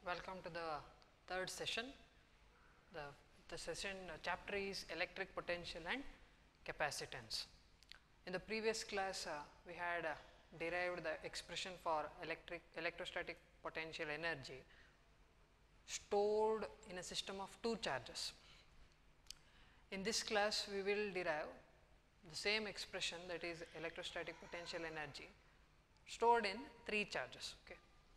welcome to the third session. The, the session uh, chapter is electric potential and capacitance. In the previous class, uh, we had uh, derived the expression for electric electrostatic potential energy stored in a system of two charges. In this class, we will derive the same expression that is electrostatic potential energy stored in three charges. Okay.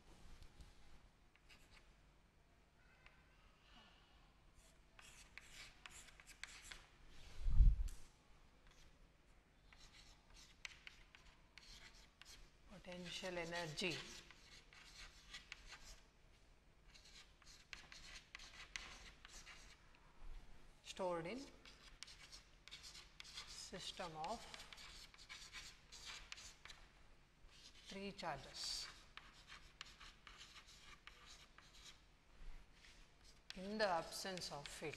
Potential energy stored in system of three charges. In the absence of field.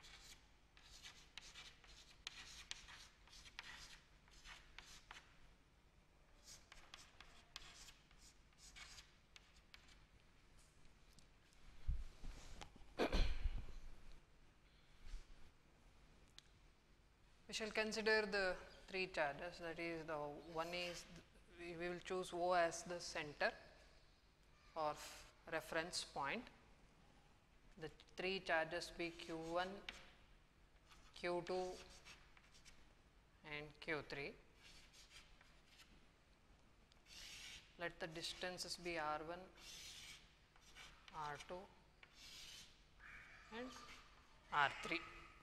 We shall consider the three charges that is the one is we will choose O as the center or reference point. The three charges be Q1, Q2 and Q3. Let the distances be R1, R2 and R3.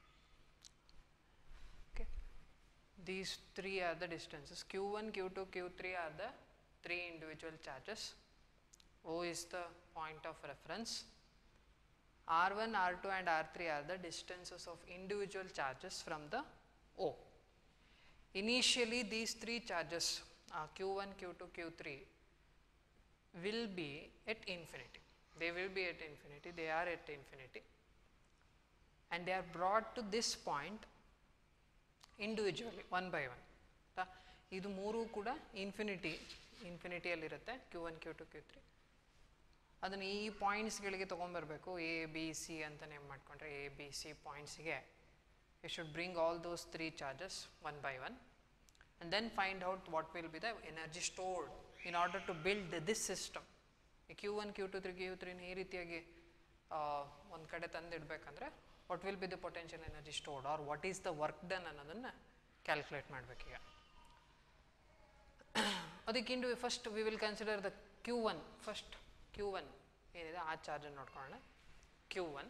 Okay. These three are the distances q1, q2, q3 are the three individual charges. O is the point of reference. R1, R2 and R3 are the distances of individual charges from the O. Initially these three charges uh, q1, q2, q3 will be at infinity. They will be at infinity, they are at infinity and they are brought to this point individually one by one ಆಯಿತಾ ಇದು ಮೂರೂ ಕೂಡ infinity ಇನ್ಫಿನಿಟಿಯಲ್ಲಿರುತ್ತೆ Q one Q two Q three ಅದನ್ನು ಈ ಪಾಯಿಂಟ್ಸ್ಗಳಿಗೆ ತೊಗೊಂಬರ್ಬೇಕು A B C ಅಂತ ನೇಮ್ ಮಾಡಿಕೊಂಡ್ರೆ ಎ ಬಿ ಸಿ ಪಾಯಿಂಟ್ಸಿಗೆ you should bring all those three charges one by one and then find out what will be the energy stored in order to build this system ಈ Q one Q two three Q ತ್ರೀನ ಈ ರೀತಿಯಾಗಿ ಒಂದು ಕಡೆ ತಂದಿಡಬೇಕಂದ್ರೆ what will be the potential energy stored or what is the work done ಅನ್ನೋದನ್ನು calculate ಮಾಡಬೇಕೀಗ ಅದಕ್ಕಿಂದು first we will consider the Q one first Q one ಏನಿದೆ ಆ ಚಾರ್ಜನ್ನು ನೋಡ್ಕೊಳ್ಳೋಣ Q one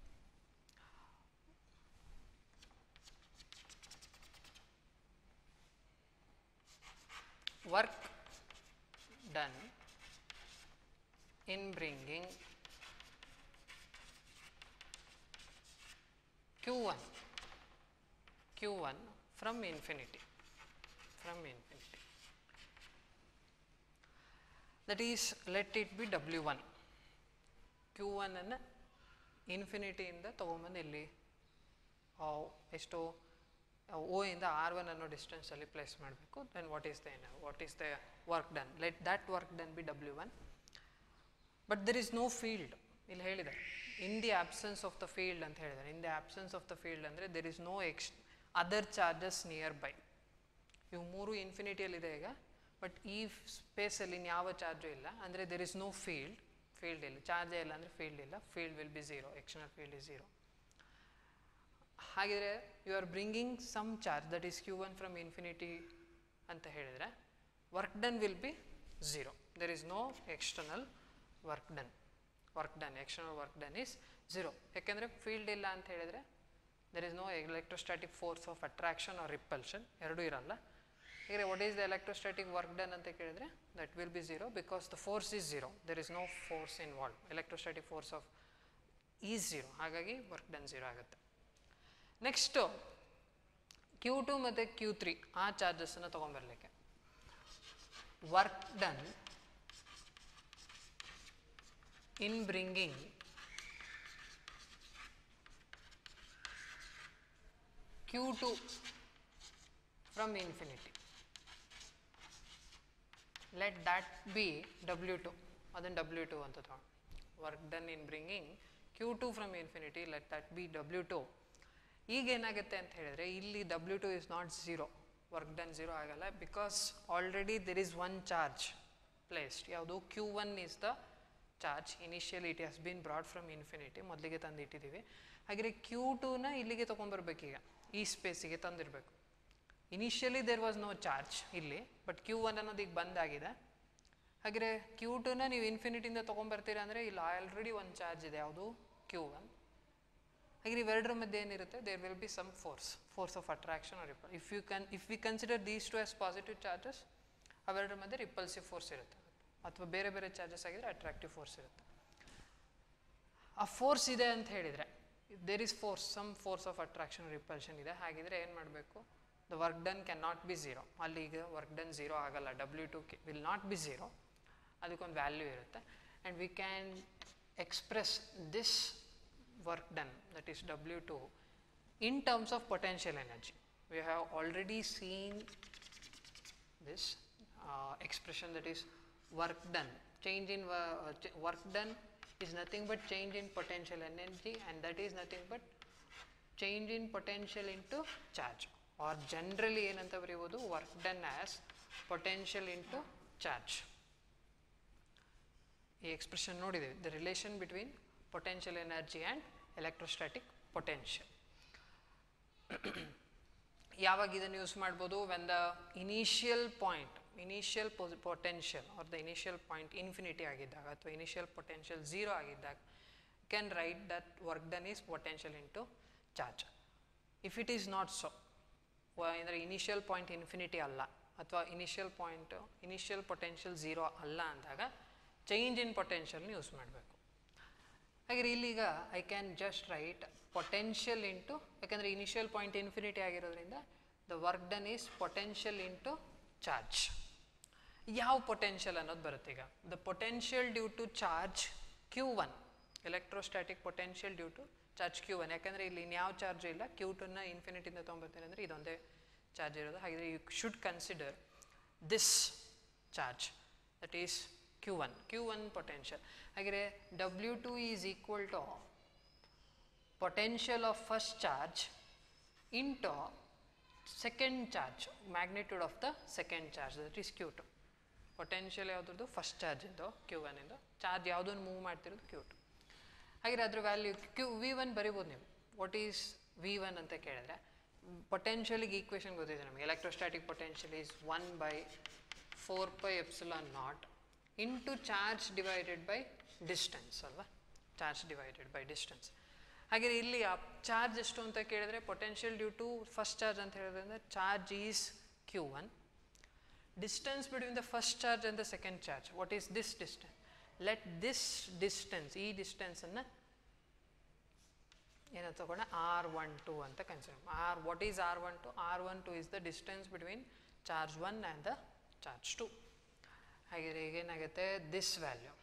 work done in bringing q1 q1 from infinity from infinity that is let it be w1 q1 ಅನ್ನು ಇನ್ಫಿನಿಟಿಯಿಂದ ತೊಗೊಂಬಂದು ಇಲ್ಲಿ ಎಷ್ಟು ಓ ಇಂದ ಆರ್ ಒನ್ ಅನ್ನೋ ಡಿಸ್ಟೆನ್ಸಲ್ಲಿ ಪ್ಲೇಸ್ ಮಾಡಬೇಕು then what is the what is the work done let that work done be W one but there is no field ಇಲ್ಲಿ ಹೇಳಿದೆ in the absence of the field ಅಂತ ಹೇಳಿದ್ದಾರೆ in the absence of the field ಅಂದರೆ there is no ex other charges nearby ಇವು ಮೂರು ಇನ್ಫಿನಿಟಿಯಲ್ಲಿದೆ ಈಗ but ಈ ಸ್ಪೇಸಲ್ಲಿ ಯಾವ ಚಾರ್ಜು ಇಲ್ಲ ಅಂದರೆ there is no field field ಇಲ್ಲ ಚಾರ್ಜೇ ಇಲ್ಲ ಅಂದರೆ ಫೀಲ್ಡ್ ಇಲ್ಲ field will be zero external field is zero ಹಾಗಿದ್ರೆ you are bringing some charge that is Q one from infinity ಅಂತ ಹೇಳಿದರೆ work done will be zero there is no external work done work done external work done is zero ಯಾಕೆಂದರೆ field ಇಲ್ಲ ಅಂತ ಹೇಳಿದರೆ there is no electrostatic force of attraction or repulsion ಎರಡೂ ಇರಲ್ಲ ಹೀಗೆ what is the electrostatic work done ಅಂತ ಕೇಳಿದರೆ that will be zero because the force is zero there is no force involve electrostatic force of is zero ಹಾಗಾಗಿ work done zero ಆಗುತ್ತೆ next Q two ಮತ್ತು Q three ಆ ಚಾರ್ಜಸ್ಸನ್ನು ತೊಗೊಂಬರ್ಲಿಕ್ಕೆ work done in bringing q2 from infinity let that be w2 ಅದನ್ನು w2 ಅಂತ ತಗೊಂಡು work done in bringing Q two from infinity let that be W two ಈಗ ಏನಾಗುತ್ತೆ ಅಂತ ಹೇಳಿದ್ರೆ ಇಲ್ಲಿ W two is not zero work done zero ಆಗಲ್ಲ because already there is one charge placed ಯಾವುದು Q one is the charge initially it has been brought from infinity ಮೊದಲಿಗೆ ತಂದು ಇಟ್ಟಿದ್ದೀವಿ ಹಾಗೆ ಕ್ಯೂ ಟೂನ ಇಲ್ಲಿಗೆ ತೊಗೊಂಬರ್ಬೇಕೀಗ ಈ ಸ್ಪೇಸಿಗೆ ತಂದಿರಬೇಕು initially there was no charge ಇಲ್ಲಿ ಬಟ್ ಕ್ಯೂ ಒನ್ ಅನ್ನೋದು ಈಗ ಬಂದಾಗಿದೆ ಹಾಗೆ ಕ್ಯೂ ಟೂನ ನೀವು ಇನ್ಫಿನಿಟಿಯಿಂದ ತೊಗೊಂಬರ್ತೀರಾ ಅಂದರೆ ಇಲ್ಲಿ ಆಲ್ರೆಡಿ ಒಂದು ಚಾರ್ಜ್ ಇದೆ ಯಾವುದು ಕ್ಯೂ ಒನ್ ಹಾಗೆ ಇವೆರಡರ ಮಧ್ಯೆ ಏನಿರುತ್ತೆ there will be some force force of attraction repel if you con if we consider these two as positive charges ಅವೆರಡರ ಮಧ್ಯೆ ರಿಪಲ್ಸಿವ್ ಫೋರ್ಸ್ ಇರುತ್ತೆ ಅಥವಾ ಬೇರೆ ಬೇರೆ ಚಾರ್ಜಸ್ ಆಗಿದ್ರೆ ಅಟ್ರಾಕ್ಟಿವ್ ಫೋರ್ಸ್ ಇರುತ್ತೆ ಆ ಫೋರ್ಸ್ ಇದೆ ಅಂತ ಹೇಳಿದರೆ there is force some force of attraction repulsion ಇದೆ ಹಾಗಿದ್ರೆ ಏನು ಮಾಡಬೇಕು the work done can not be zero ಅಲ್ಲಿ ಈಗ ವರ್ಕ್ ಡನ್ ಝೀರೋ ಆಗಲ್ಲ W two will not be zero ಅದಕ್ಕೊಂದು ವ್ಯಾಲ್ಯೂ ಇರುತ್ತೆ and we can express this work done that is W2 in terms of potential energy. We have already seen this uh, expression that is work done. Change in wo- uh, ch- work done is nothing but change in potential energy and that is nothing but change in potential into charge or generally ಏನಂತ ಬರೀಬೋದು work done as potential into charge. ಈ expression ನೋಡಿದ್ದೇವೆ the relation between potential energy and electrostatic potential ಯಾವಾಗ ಇದನ್ನು use ಮಾಡ್ಬೋದು when the initial point initial potential or the initial point infinity ಆಗಿದ್ದಾಗ ಅಥವಾ initial potential zero ಆಗಿದ್ದಾಗ can write that work done is potential into charge if it is not so ಅಂದರೆ initial point infinity ಅಲ್ಲ ಅಥವಾ initial point initial potential zero ಅಲ್ಲ ಅಂದಾಗ change in ಪೊಟೆನ್ಷಿಯಲ್ನ use ಮಾಡಬೇಕು ಹಾಗೆ ಇಲ್ಲೀಗ I can just write potential into ಯಾಕಂದರೆ ಇನಿಷಿಯಲ್ ಪಾಯಿಂಟ್ ಇನ್ಫಿನಿಟಿ ಆಗಿರೋದ್ರಿಂದ the work done is potential into charge ಯಾವ ಪೊಟೆನ್ಷಿಯಲ್ ಅನ್ನೋದು ಬರುತ್ತೆ ಈಗ the potential due to charge Q one electrostatic potential due to charge Q one ಯಾಕಂದರೆ ಇಲ್ಲಿ ಇನ್ಯಾವ charge ಇಲ್ಲ ಕ್ಯೂ ಟುನ ಇನ್ಫಿನಿಟಿಂದ ತೊಗೊಂಬರ್ತೀನಿ ಅಂದರೆ ಇದೊಂದೇ ಚಾರ್ಜ್ ಇರೋದು ಹಾಗಿದ್ರೆ you should consider this charge that is Q one Q one potential ಹಾಗೆ W two is equal to potential of first charge into second charge magnitude of the second charge that is q2 potential ಯಾವುದ್ರದ್ದು first ಚಾರ್ಜಿಂದು ಕ್ಯೂ ಒನ್ನಿಂದು charge ಯಾವುದನ್ನು move ಮಾಡ್ತಿರೋದು Q two ಹಾಗೆ ಅದ್ರ value Q V one ಬರಿಬೋದು ನೀವು ವಾಟ್ ಈಸ್ ವಿ ಒನ್ ಅಂತ ಕೇಳಿದ್ರೆ ಪೊಟೆನ್ಷಿಯಲಿಗೆ ಈಕ್ವೇಷನ್ ಗೊತ್ತಿದೆ ನಮಗೆ electrostatic potential is one by four pi epsilon naught into charge divided by distance ಅಲ್ವಾ ಚಾರ್ಜ್ ಡಿವೈಡೆಡ್ ಬೈ ಡಿಸ್ಟೆನ್ಸ್ ಹಾಗೆ ಇಲ್ಲಿ ಆ ಚಾರ್ಜ್ ಎಷ್ಟು ಅಂತ ಕೇಳಿದ್ರೆ potential due to first charge ಅಂತ ಹೇಳಿದ್ರಿಂದ charge is Q one distance between the first charge and the second charge what is this distance let this distance ಈ ಡಿಸ್ಟೆನ್ಸನ್ನು ಏನೋ ತಗೊಂಡೆ ಆರ್ ಒನ್ ಟು ಅಂತ consider R what is R one two R one two is the distance between charge one and the charge two ಹಾಗೆ ಈಗ ಏನಾಗುತ್ತೆ this value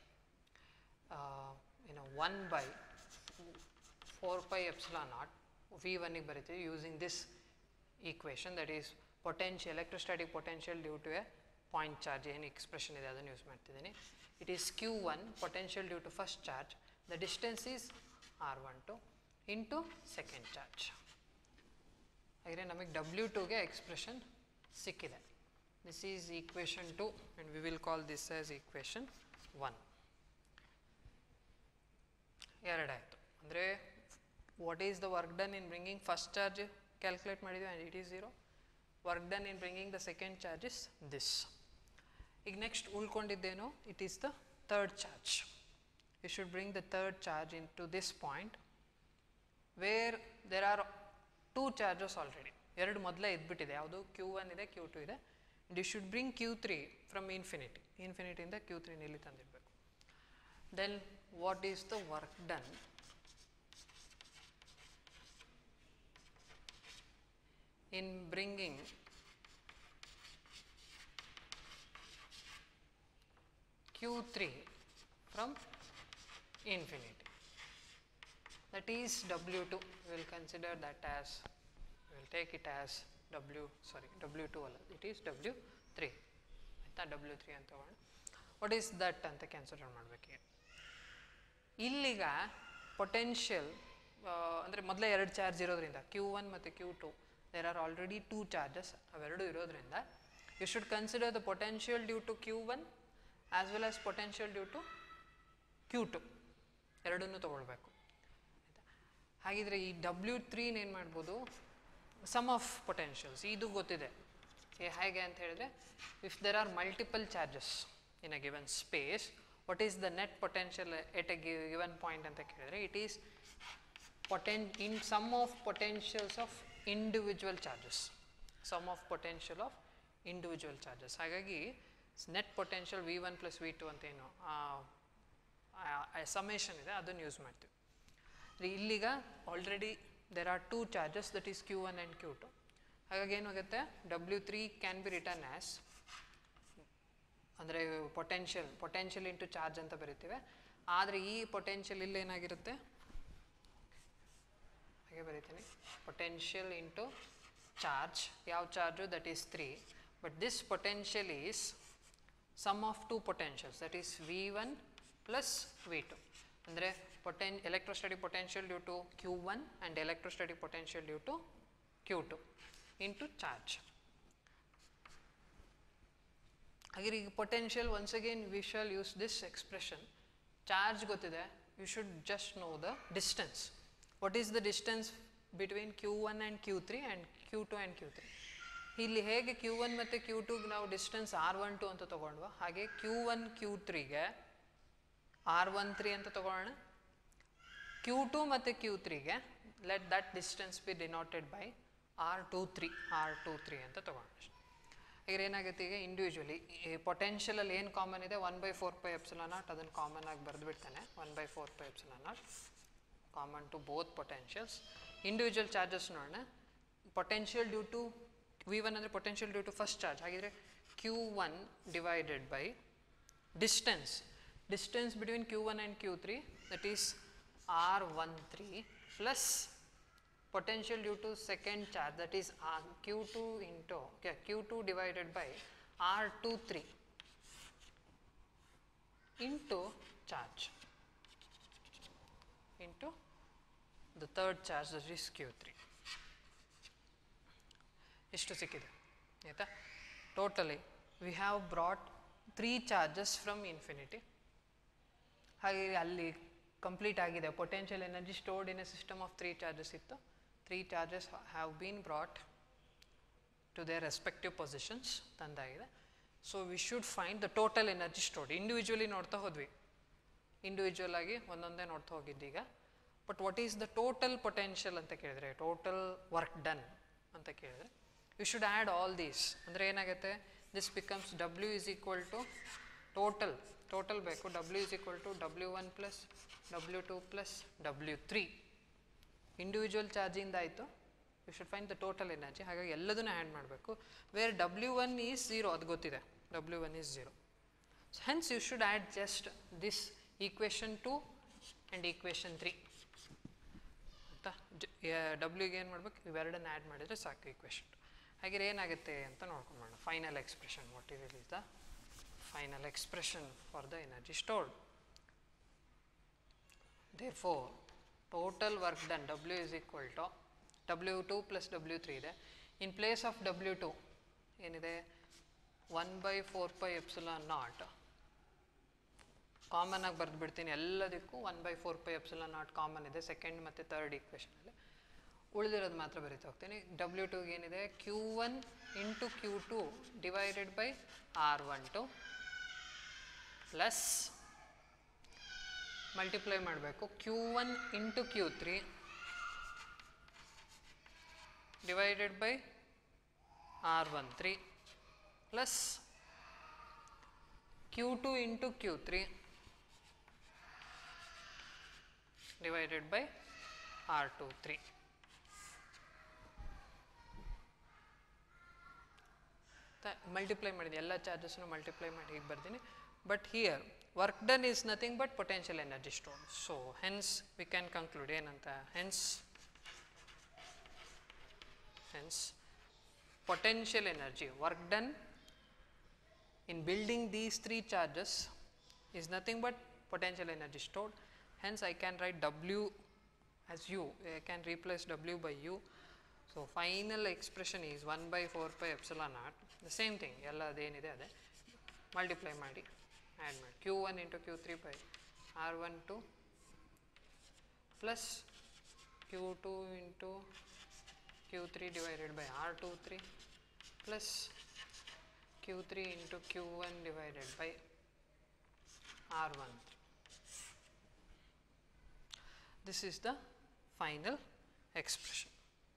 ಏನೋ one by four pi epsilon naught V ಒನ್ನಿಗೆ ಬರಿತೀವಿ using this equation that is potential electrostatic potential due to a point charge ಏನು expression ಇದೆ ಅದನ್ನು use ಮಾಡ್ತಿದ್ದೀನಿ it is Q one potential due to first charge the distance is R one two into second charge ಹಾಗೆ ನಮಗೆ W ಟುಗೆ expression ಸಿಕ್ಕಿದೆ this is equation two and we will call this as equation one ಎರಡಾಯಿತು ಅಂದರೆ what is the work done in bringing first charge calculate ಮಾಡಿದ್ವಿ and it is zero work done in bringing the second charge is this ಈಗ next ಉಳ್ಕೊಂಡಿದ್ದೇನು it is the third charge you should bring the third charge into this point where there are two charges already ಎರಡು ಮೊದಲೇ ಇದ್ಬಿಟ್ಟಿದೆ ಯಾವುದು Q one ಇದೆ Q two ಇದೆ and you should bring Q three from infinity ಇನ್ಫಿನಿಟಿಯಿಂದ Q three ಇಲ್ಲಿ ತಂದಿರಬೇಕು then what is the work done in bringing Q3 from infinity. That is W2. We will consider that as, we will take it as W, sorry, W2 ಅಲ್ಲ it is W3. ಆಯ್ತಾ W3 ಅಂತ ತಗೊಂಡು what is that ಅಂತ consider ಮಾಡಬೇಕೀಗ ಇಲ್ಲಿಗ potential ಅಂದರೆ ಮೊದಲೇ ಎರಡು ಚಾರ್ಜ್ ಇರೋದ್ರಿಂದ ಕ್ಯೂ ಒನ್ ಮತ್ತು Q two there are already two charges ಅವೆರಡು ಇರೋದ್ರಿಂದ you should consider the potential due to Q one as well as potential due to Q two ಎರಡನ್ನೂ ತೊಗೊಳ್ಬೇಕು ಹಾಗಿದ್ರೆ ಈ ಡಬ್ಲ್ಯೂ ತ್ರೀನ ಏನು ಮಾಡ್ಬೋದು ಸಮ್ ಆಫ್ ಪೊಟೆನ್ಷಿಯಲ್ಸ್ ಇದು ಗೊತ್ತಿದೆ ಏ- ಹೇಗೆ ಅಂತ ಹೇಳಿದ್ರೆ if there are multiple charges in a given space what is the net potential at a given point ಅಂತ ಕೇಳಿದ್ರೆ it is poten in sum of potentials of individual charges sum of potential of individual charges ಹಾಗಾಗಿ net potential V one plus V two ಅಂತ ಏನು summation ಇದೆ ಅದನ್ನು use ಮಾಡ್ತೀವಿ ರೀ ಇಲ್ಲಿಗ already there are two charges that is Q one and Q two ಹಾಗಾಗಿ ಏನಾಗುತ್ತೆ W three can be return as ಅಂದರೆ ಪೊಟೆನ್ಷಿಯಲ್ ಪೊಟೆನ್ಷಿಯಲ್ ಇಂಟು ಚಾರ್ಜ್ ಅಂತ ಬರಿತೀವಿ ಆದರೆ ಈ ಪೊಟೆನ್ಷಿಯಲ್ ಇಲ್ಲಿ ಏನಾಗಿರುತ್ತೆ ಹಾಗೆ ಬರಿತೀನಿ ಪೊಟೆನ್ಷಿಯಲ್ ಇಂಟು ಚಾರ್ಜ್ ಯಾವ charge that is three but this potential is sum of two potentials that is V one plus V two ಅಂದರೆ poten electrostatic potential due to Q one and electrostatic potential due to Q two into charge ಹಾಗೆ ಈಗ potential once again we shall use this expression charge ಗೊತ್ತಿದೆ you should just know the distance what is the distance between Q one and Q three and Q two and Q three ಇಲ್ಲಿ ಹೇಗೆ Q one ಮತ್ತು Q ಟುಗೆ ನಾವು distance R one two ಅಂತ ತೊಗೊಂಡ್ವ ಹಾಗೆ Q one Q ತ್ರೀಗೆ R one three ಅಂತ ತೊಗೊಳ್ಳೋಣ ಕ್ಯೂ ಟು ಮತ್ತು ಕ್ಯೂ ತ್ರೀಗೆ let that distance be denoted by R two three R two three ಅಂತ ತೊಗೊಳ್ಳೋಣ ಈಗ ಏನಾಗುತ್ತೆ ಈಗ ಇಂಡಿವಿಜುವಲಿ ಈ ಪೊಟೆನ್ಷಿಯಲಲ್ಲಿ ಏನು ಕಾಮನ್ ಇದೆ one by four pi epsilon naught ಅದನ್ನು ಕಾಮನ್ ಆಗಿ ಬರೆದುಬಿಡ್ತಾನೆ one by four pi epsilon naught common to both potentials individual charges ನೋಡೋಣ potential due to V one ಅಂದರೆ potential due to first charge ಹಾಗಿದ್ರೆ Q one divided by distance distance between Q one and Q three that is R one three plus potential due to second charge that is R Q2 into okay, Q2 divided by R23 into charge into the third charge that is Q3 ಎಷ್ಟು ಸಿಕ್ಕಿದೆ ಆಯಿತಾ totally we have brought three charges from infinity ಹಾಗೆ ಅಲ್ಲಿ complete ಆಗಿದೆ potential energy stored in a system of three charges ಇತ್ತು three charges have been brought to their respective positions ತಂದಾಗಿದೆ so we should find the total energy stored individually ನೋಡ್ತಾ ಹೋದ್ವಿ individual ಆಗಿ ಒಂದೊಂದೇ ನೋಡ್ತಾ ಹೋಗಿದ್ದೀಗ but what is the total potential ಅಂತ ಕೇಳಿದ್ರೆ ಟೋಟಲ್ ವರ್ಕ್ ಡನ್ ಅಂತ ಕೇಳಿದ್ರೆ you should add all these ಅಂದರೆ ಏನಾಗುತ್ತೆ this becomes W is equal to total total ಬೇಕು W is equal to W one plus W two plus W three individual ಚಾರ್ಜಿಂದ ಆಯಿತು you should find the total energy ಹಾಗಾಗಿ ಎಲ್ಲದನ್ನೂ add ಮಾಡಬೇಕು where W one is zero ಅದು ಗೊತ್ತಿದೆ W one is zero hence you should add just this equation two and equation three ಆಯಿತಾ ಡಬ್ಲ್ಯೂಗೆ ಏನು ಮಾಡ್ಬೇಕು ಇವೆರಡನ್ನ ಆ್ಯಡ್ ಮಾಡಿದರೆ ಸಾಕು ಈಕ್ವೇಷನ್ ಹಾಗೆ ಏನಾಗುತ್ತೆ ಅಂತ ನೋಡ್ಕೊಂಬೋಣ final expression what is is the final expression for the energy stored therefore total work done w is equal to w2 plus w3 ಇದೆ in place of w2 ಏನಿದೆ one by four pi epsilon naught common ಆಗಿ ಬರೆದು ಬಿಡ್ತೀನಿ ಎಲ್ಲದಕ್ಕೂ one by four pi epsilon naught common ಇದೆ second ಮತ್ತು third ಈಕ್ವೇಷನಲ್ಲಿ ಉಳಿದಿರೋದು ಮಾತ್ರ ಬರೀತಾ ಹೋಗ್ತೀನಿ ಡಬ್ಲ್ಯೂ ಟೂಗೆ ಏನಿದೆ Q one into Q two divided by R one two plus multiply ಮಾಡಬೇಕು Q one into Q three divided by R one three plus Q two into Q three divided by R two three multiply ಮಾಡಿದೆ ಎಲ್ಲ ಚಾರ್ಜಸ್ನು multiply ಮಾಡಿ ಹೀಗೆ ಬರ್ತೀನಿ but here work done is nothing but potential energy store so hence we can conclude ಏನಂತ hence hence potential energy work done in building these three charges is nothing but potential energy stored hence I can write W as U, I can replace W by U. So final expression is 1 by 4 pi epsilon naught, the same thing, ಎಲ್ಲ ಅದೇನಿದೆ ಅದೇ multiply ಮಾಡಿ add ಮಾಡಿ Q one into Q three by R one two plus Q two into Q three divided by R two three plus Q three into Q one divided by R one this is the final expression.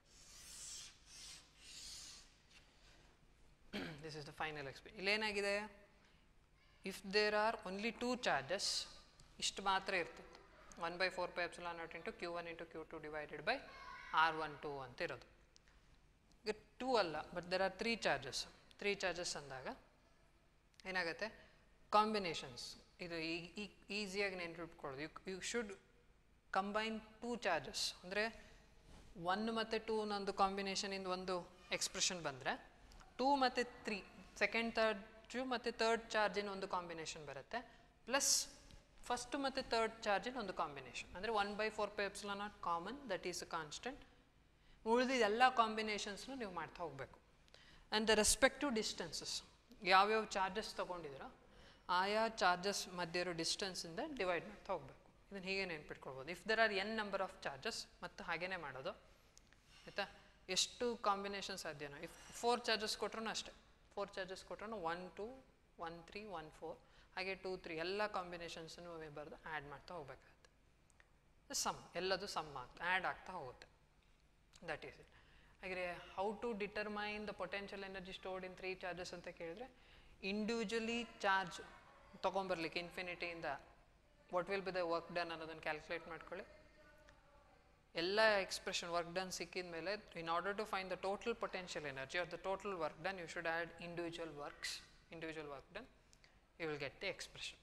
this is the final expression. ಇಲ್ಲೇನಾಗಿದೆ if there are only two charges ಇಷ್ಟು ಮಾತ್ರ ಇರ್ತಿತ್ತು one by four by epsilon naught into Q one into Q two divided by R one two ಅಂತ ಇರೋದು ಈಗ two ಅಲ್ಲ but there are three charges three charges ಅಂದಾಗ ಏನಾಗುತ್ತೆ combinations ಇದು ಈ ಈಸಿಯಾಗಿ ನೆನ್ಪಿಟ್ಕೊಳ್ಳೋದು you you should combine two charges ಅಂದರೆ ಒನ್ ಮತ್ತು ಟೂ ನಂದು ಕಾಂಬಿನೇಷನಿಂದ ಒಂದು ಎಕ್ಸ್ಪ್ರೆಷನ್ ಬಂದರೆ ಟೂ ಮತ್ತು ತ್ರೀ ಸೆಕೆಂಡ್ ಥರ್ಡ್ ಮತ್ತು ತರ್ಡ್ ಚಾರ್ಜಿನ ಒಂದು ಕಾಂಬಿನೇಷನ್ ಬರುತ್ತೆ ಪ್ಲಸ್ ಫಸ್ಟ್ ಮತ್ತು ತರ್ಡ್ ಚಾರ್ಜಿನ ಒಂದು ಕಾಂಬಿನೇಷನ್ ಅಂದರೆ one by four pi epsilon naught common that is a constant ಉಳಿದಿದ್ದ ಎಲ್ಲ ಕಾಂಬಿನೇಷನ್ಸ್ನು ನೀವು ಮಾಡ್ತಾ ಹೋಗಬೇಕು ಆ್ಯಂಡ್ ದ ರೆಸ್ಪೆಕ್ಟಿವ್ ಡಿಸ್ಟೆನ್ಸಸ್ ಯಾವ್ಯಾವ ಚಾರ್ಜಸ್ ತೊಗೊಂಡಿದ್ದೀರೋ ಆಯಾ ಚಾರ್ಜಸ್ ಮಧ್ಯೆ ಇರೋ ಡಿಸ್ಟೆನ್ಸಿಂದ ಡಿವೈಡ್ ಮಾಡ್ತಾ ಹೋಗಬೇಕು ಇದನ್ನು ಹೀಗೆ ನೆನ್ಪಿಟ್ಕೊಳ್ಬೋದು if there are N number of charges ಮತ್ತು ಹಾಗೇ ಮಾಡೋದು ಆಯಿತಾ ಎಷ್ಟು ಕಾಂಬಿನೇಷನ್ ಸಾಧ್ಯನೋ ಇಫ್ ಫೋರ್ ಚಾರ್ಜಸ್ ಕೊಟ್ರೂ ಅಷ್ಟೇ ಫೋರ್ ಚಾರ್ಜಸ್ ಕೊಟ್ರೂ one two one three one four ಹಾಗೆ ಟೂ ತ್ರೀ ಎಲ್ಲ ಕಾಂಬಿನೇಷನ್ಸನ್ನು ಬರೆದು ಆ್ಯಡ್ ಮಾಡ್ತಾ ಹೋಗ್ಬೇಕಾಗತ್ತೆ ಸಮ್ ಎಲ್ಲದು ಸಮ್ ಆಗ್ತಾ ಆ್ಯಡ್ ಆಗ್ತಾ ಹೋಗುತ್ತೆ ದಟ್ ಈಸ್ ಇಟ್ ಹಾಗೆ how to determine the potential energy stored in three charges ಅಂತ ಕೇಳಿದ್ರೆ ಇಂಡಿವಿಜುವಲಿ ಚಾರ್ಜ್ ತೊಗೊಂಬರ್ಲಿಕ್ಕೆ ಇನ್ಫಿನಿಟಿಯಿಂದ what will be the work done ಅನ್ನೋದನ್ನು ಕ್ಯಾಲ್ಕುಲೇಟ್ ಮಾಡ್ಕೊಳ್ಳಿ ಎಲ್ಲ ಎಕ್ಸ್ಪ್ರೆಷನ್ ವರ್ಕ್ ಡನ್ ಸಿಕ್ಕಿದ ಮೇಲೆ in order to find the total potential energy or the total work done you should add individual works individual work done you will get the expression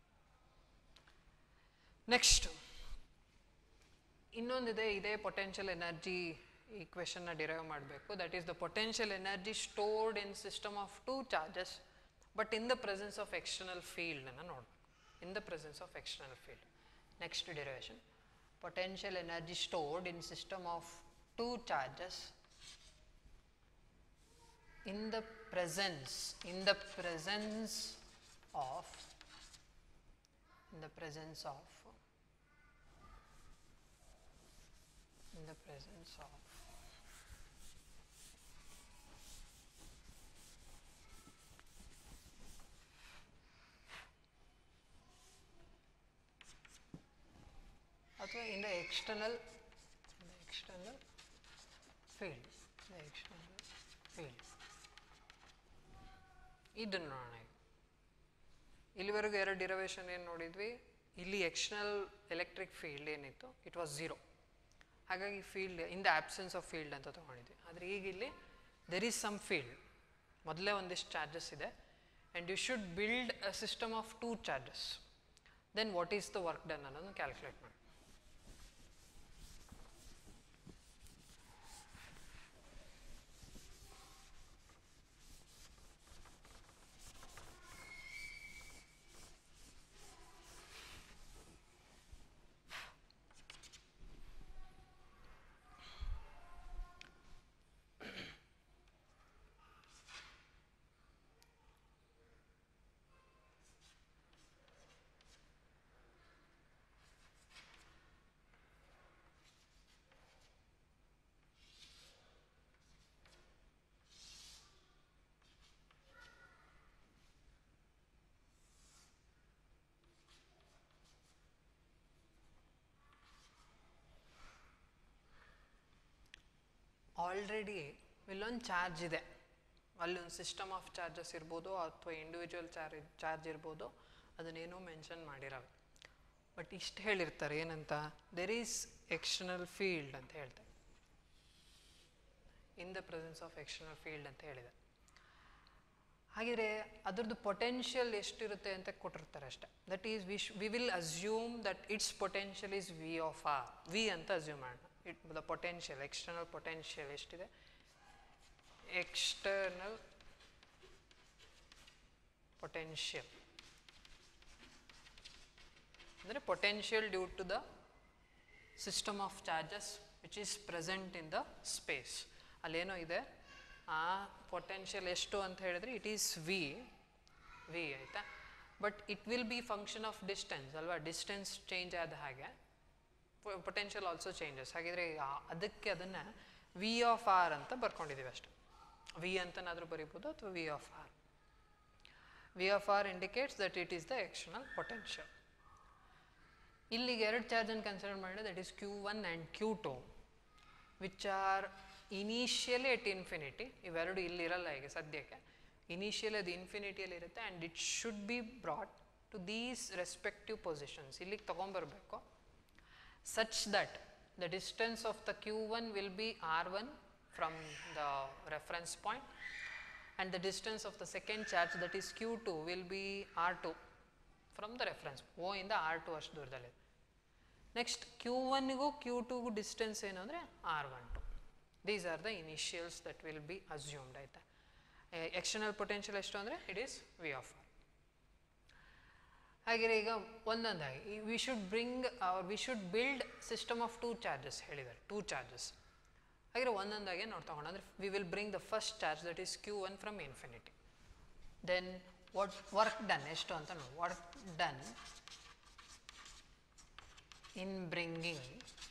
next ಇನ್ನೊಂದಿದೆ ಇದೇ potential energy ಈಕ್ವೇಷನ್ನ derive ಮಾಡಬೇಕು that is the potential energy stored in system of two charges but in the presence of external ಫೀಲ್ಡನ್ನು ನೋಡಬೇಕು in the presence of external field. Next derivation, potential energy stored in system of two charges in the presence, in the presence of, in the presence of, in the presence of ಅಥವಾ in the external external field the external field ಇದನ್ನು ನೋಡೋಣ ಈಗ ಇಲ್ಲಿವರೆಗೂ ಎರಡು derivation ಏನು ನೋಡಿದ್ವಿ ಇಲ್ಲಿ external electric field ಏನಿತ್ತು ಇಟ್ ವಾಸ್ ಝೀರೋ ಹಾಗಾಗಿ field in the absence of field ಅಂತ ತೊಗೊಂಡಿದ್ವಿ ಆದರೆ ಈಗ ಇಲ್ಲಿ ದೆರ್ ಈಸ್ ಸಮ್ ಫೀಲ್ಡ್ ಮೊದಲೇ ಒಂದಿಷ್ಟು ಚಾರ್ಜಸ್ ಇದೆ and you should build a system of two charges then what is the work done ಅನ್ನೋದನ್ನು ಕ್ಯಾಲ್ಕುಲೇಟ್ ಮಾಡಿ ಆಲ್ರೆಡಿ ಇಲ್ಲೊಂದು ಚಾರ್ಜ್ ಇದೆ ಅಲ್ಲೊಂದು ಸಿಸ್ಟಮ್ ಆಫ್ ಚಾರ್ಜಸ್ ಇರ್ಬೋದು ಅಥವಾ ಇಂಡಿವಿಜುವಲ್ ಚಾರ್ಜ್ ಚಾರ್ಜ್ ಇರ್ಬೋದು ಅದನ್ನೇನೂ ಮೆನ್ಷನ್ ಮಾಡಿರಲ್ಲ ಬಟ್ ಇಷ್ಟು ಹೇಳಿರ್ತಾರೆ ಏನಂತ ದೆರ್ ಈಸ್ ಎಕ್ಸ್ಟರ್ನಲ್ ಫೀಲ್ಡ್ ಅಂತ ಹೇಳ್ತಾರೆ in the presence of external field ಅಂತ ಹೇಳಿದೆ ಹಾಗಿದ್ರೆ ಅದ್ರದ್ದು ಪೊಟೆನ್ಷಿಯಲ್ ಎಷ್ಟಿರುತ್ತೆ ಅಂತ ಕೊಟ್ಟಿರ್ತಾರೆ ಅಷ್ಟೇ that is which we will assume that it's potential is V of R V ಅಂತ ಅಸ್ಯೂಮ್ ಮಾಡೋಣ it the potential external potential ಎಷ್ಟಿದೆ ಎಕ್ಸ್ಟರ್ನಲ್ ಪೊಟೆನ್ಷಿಯಲ್ ಅಂದರೆ potential due to the system of charges which is present in the space ಅಲ್ಲೇನೋ ಇದೆ ಆ potential ಎಷ್ಟು ಅಂತ ಹೇಳಿದ್ರೆ ಇಟ್ ಈಸ್ ವಿ ವಿ ಆಯಿತಾ but it will be function of distance ಅಲ್ವಾ ಡಿಸ್ಟೆನ್ಸ್ ಚೇಂಜ್ ಆದ ಹಾಗೆ ಪೊಟೆನ್ಷಿಯಲ್ ಆಲ್ಸೋ ಚೇಂಜಸ್ ಹಾಗಿದ್ರೆ ಆ- ಅದಕ್ಕೆ ಅದನ್ನು ವಿ ಆಫ್ ಆರ್ ಅಂತ ಬರ್ಕೊಂಡಿದ್ದೀವಿ ಅಷ್ಟೆ ವಿ ಅಂತನಾದರೂ ಬರಿಬೋದು ಅಥವಾ V of R V of R indicates that it is the external potential ಇಲ್ಲಿಗೆ ಎರಡು ಚಾರ್ಜನ್ನು ಕನ್ಸಿಡರ್ ಮಾಡಿದ್ರೆ that is Q one and Q two which are initially at infinity ಇವೆರಡು ಇಲ್ಲಿರಲ್ಲ ಈಗ ಸದ್ಯಕ್ಕೆ ಇನಿಷಿಯಲಿ ಅದು ಇನ್ಫಿನಿಟಿಯಲ್ಲಿ ಇರುತ್ತೆ and it should be brought to these respective positions ಇಲ್ಲಿಗೆ ತೊಗೊಂಬರ್ಬೇಕು such that the distance of the q1 will be r1 from the reference point and the distance of the second charge that is q2 will be r2 from the reference o ಇಂದ r2 ಅಷ್ಟು ದೂರದಲ್ಲಿದೆ next Q ಒನ್ನಿಗೂ Q ಟೂಗೂ distance ಏನು ಅಂದರೆ R one two these are the initials that will be assumed ಆಯಿತಾ external potential ಎಷ್ಟು ಅಂದರೆ it is V of R ಹಾಗೆ ಈಗ ಒಂದೊಂದಾಗಿ we should bring we should build system of two charges ಹೇಳಿದ್ದಾರೆ ಟೂ ಚಾರ್ಜಸ್ ಹಾಗೆ ಒಂದೊಂದಾಗೆ ನೋಡ್ತಾ ಹೋಗೋಣ ಅಂದರೆ we will bring the first charge that is Q one from infinity then what work done ಎಷ್ಟು ಅಂತ ನೋಡಿ work done in bringing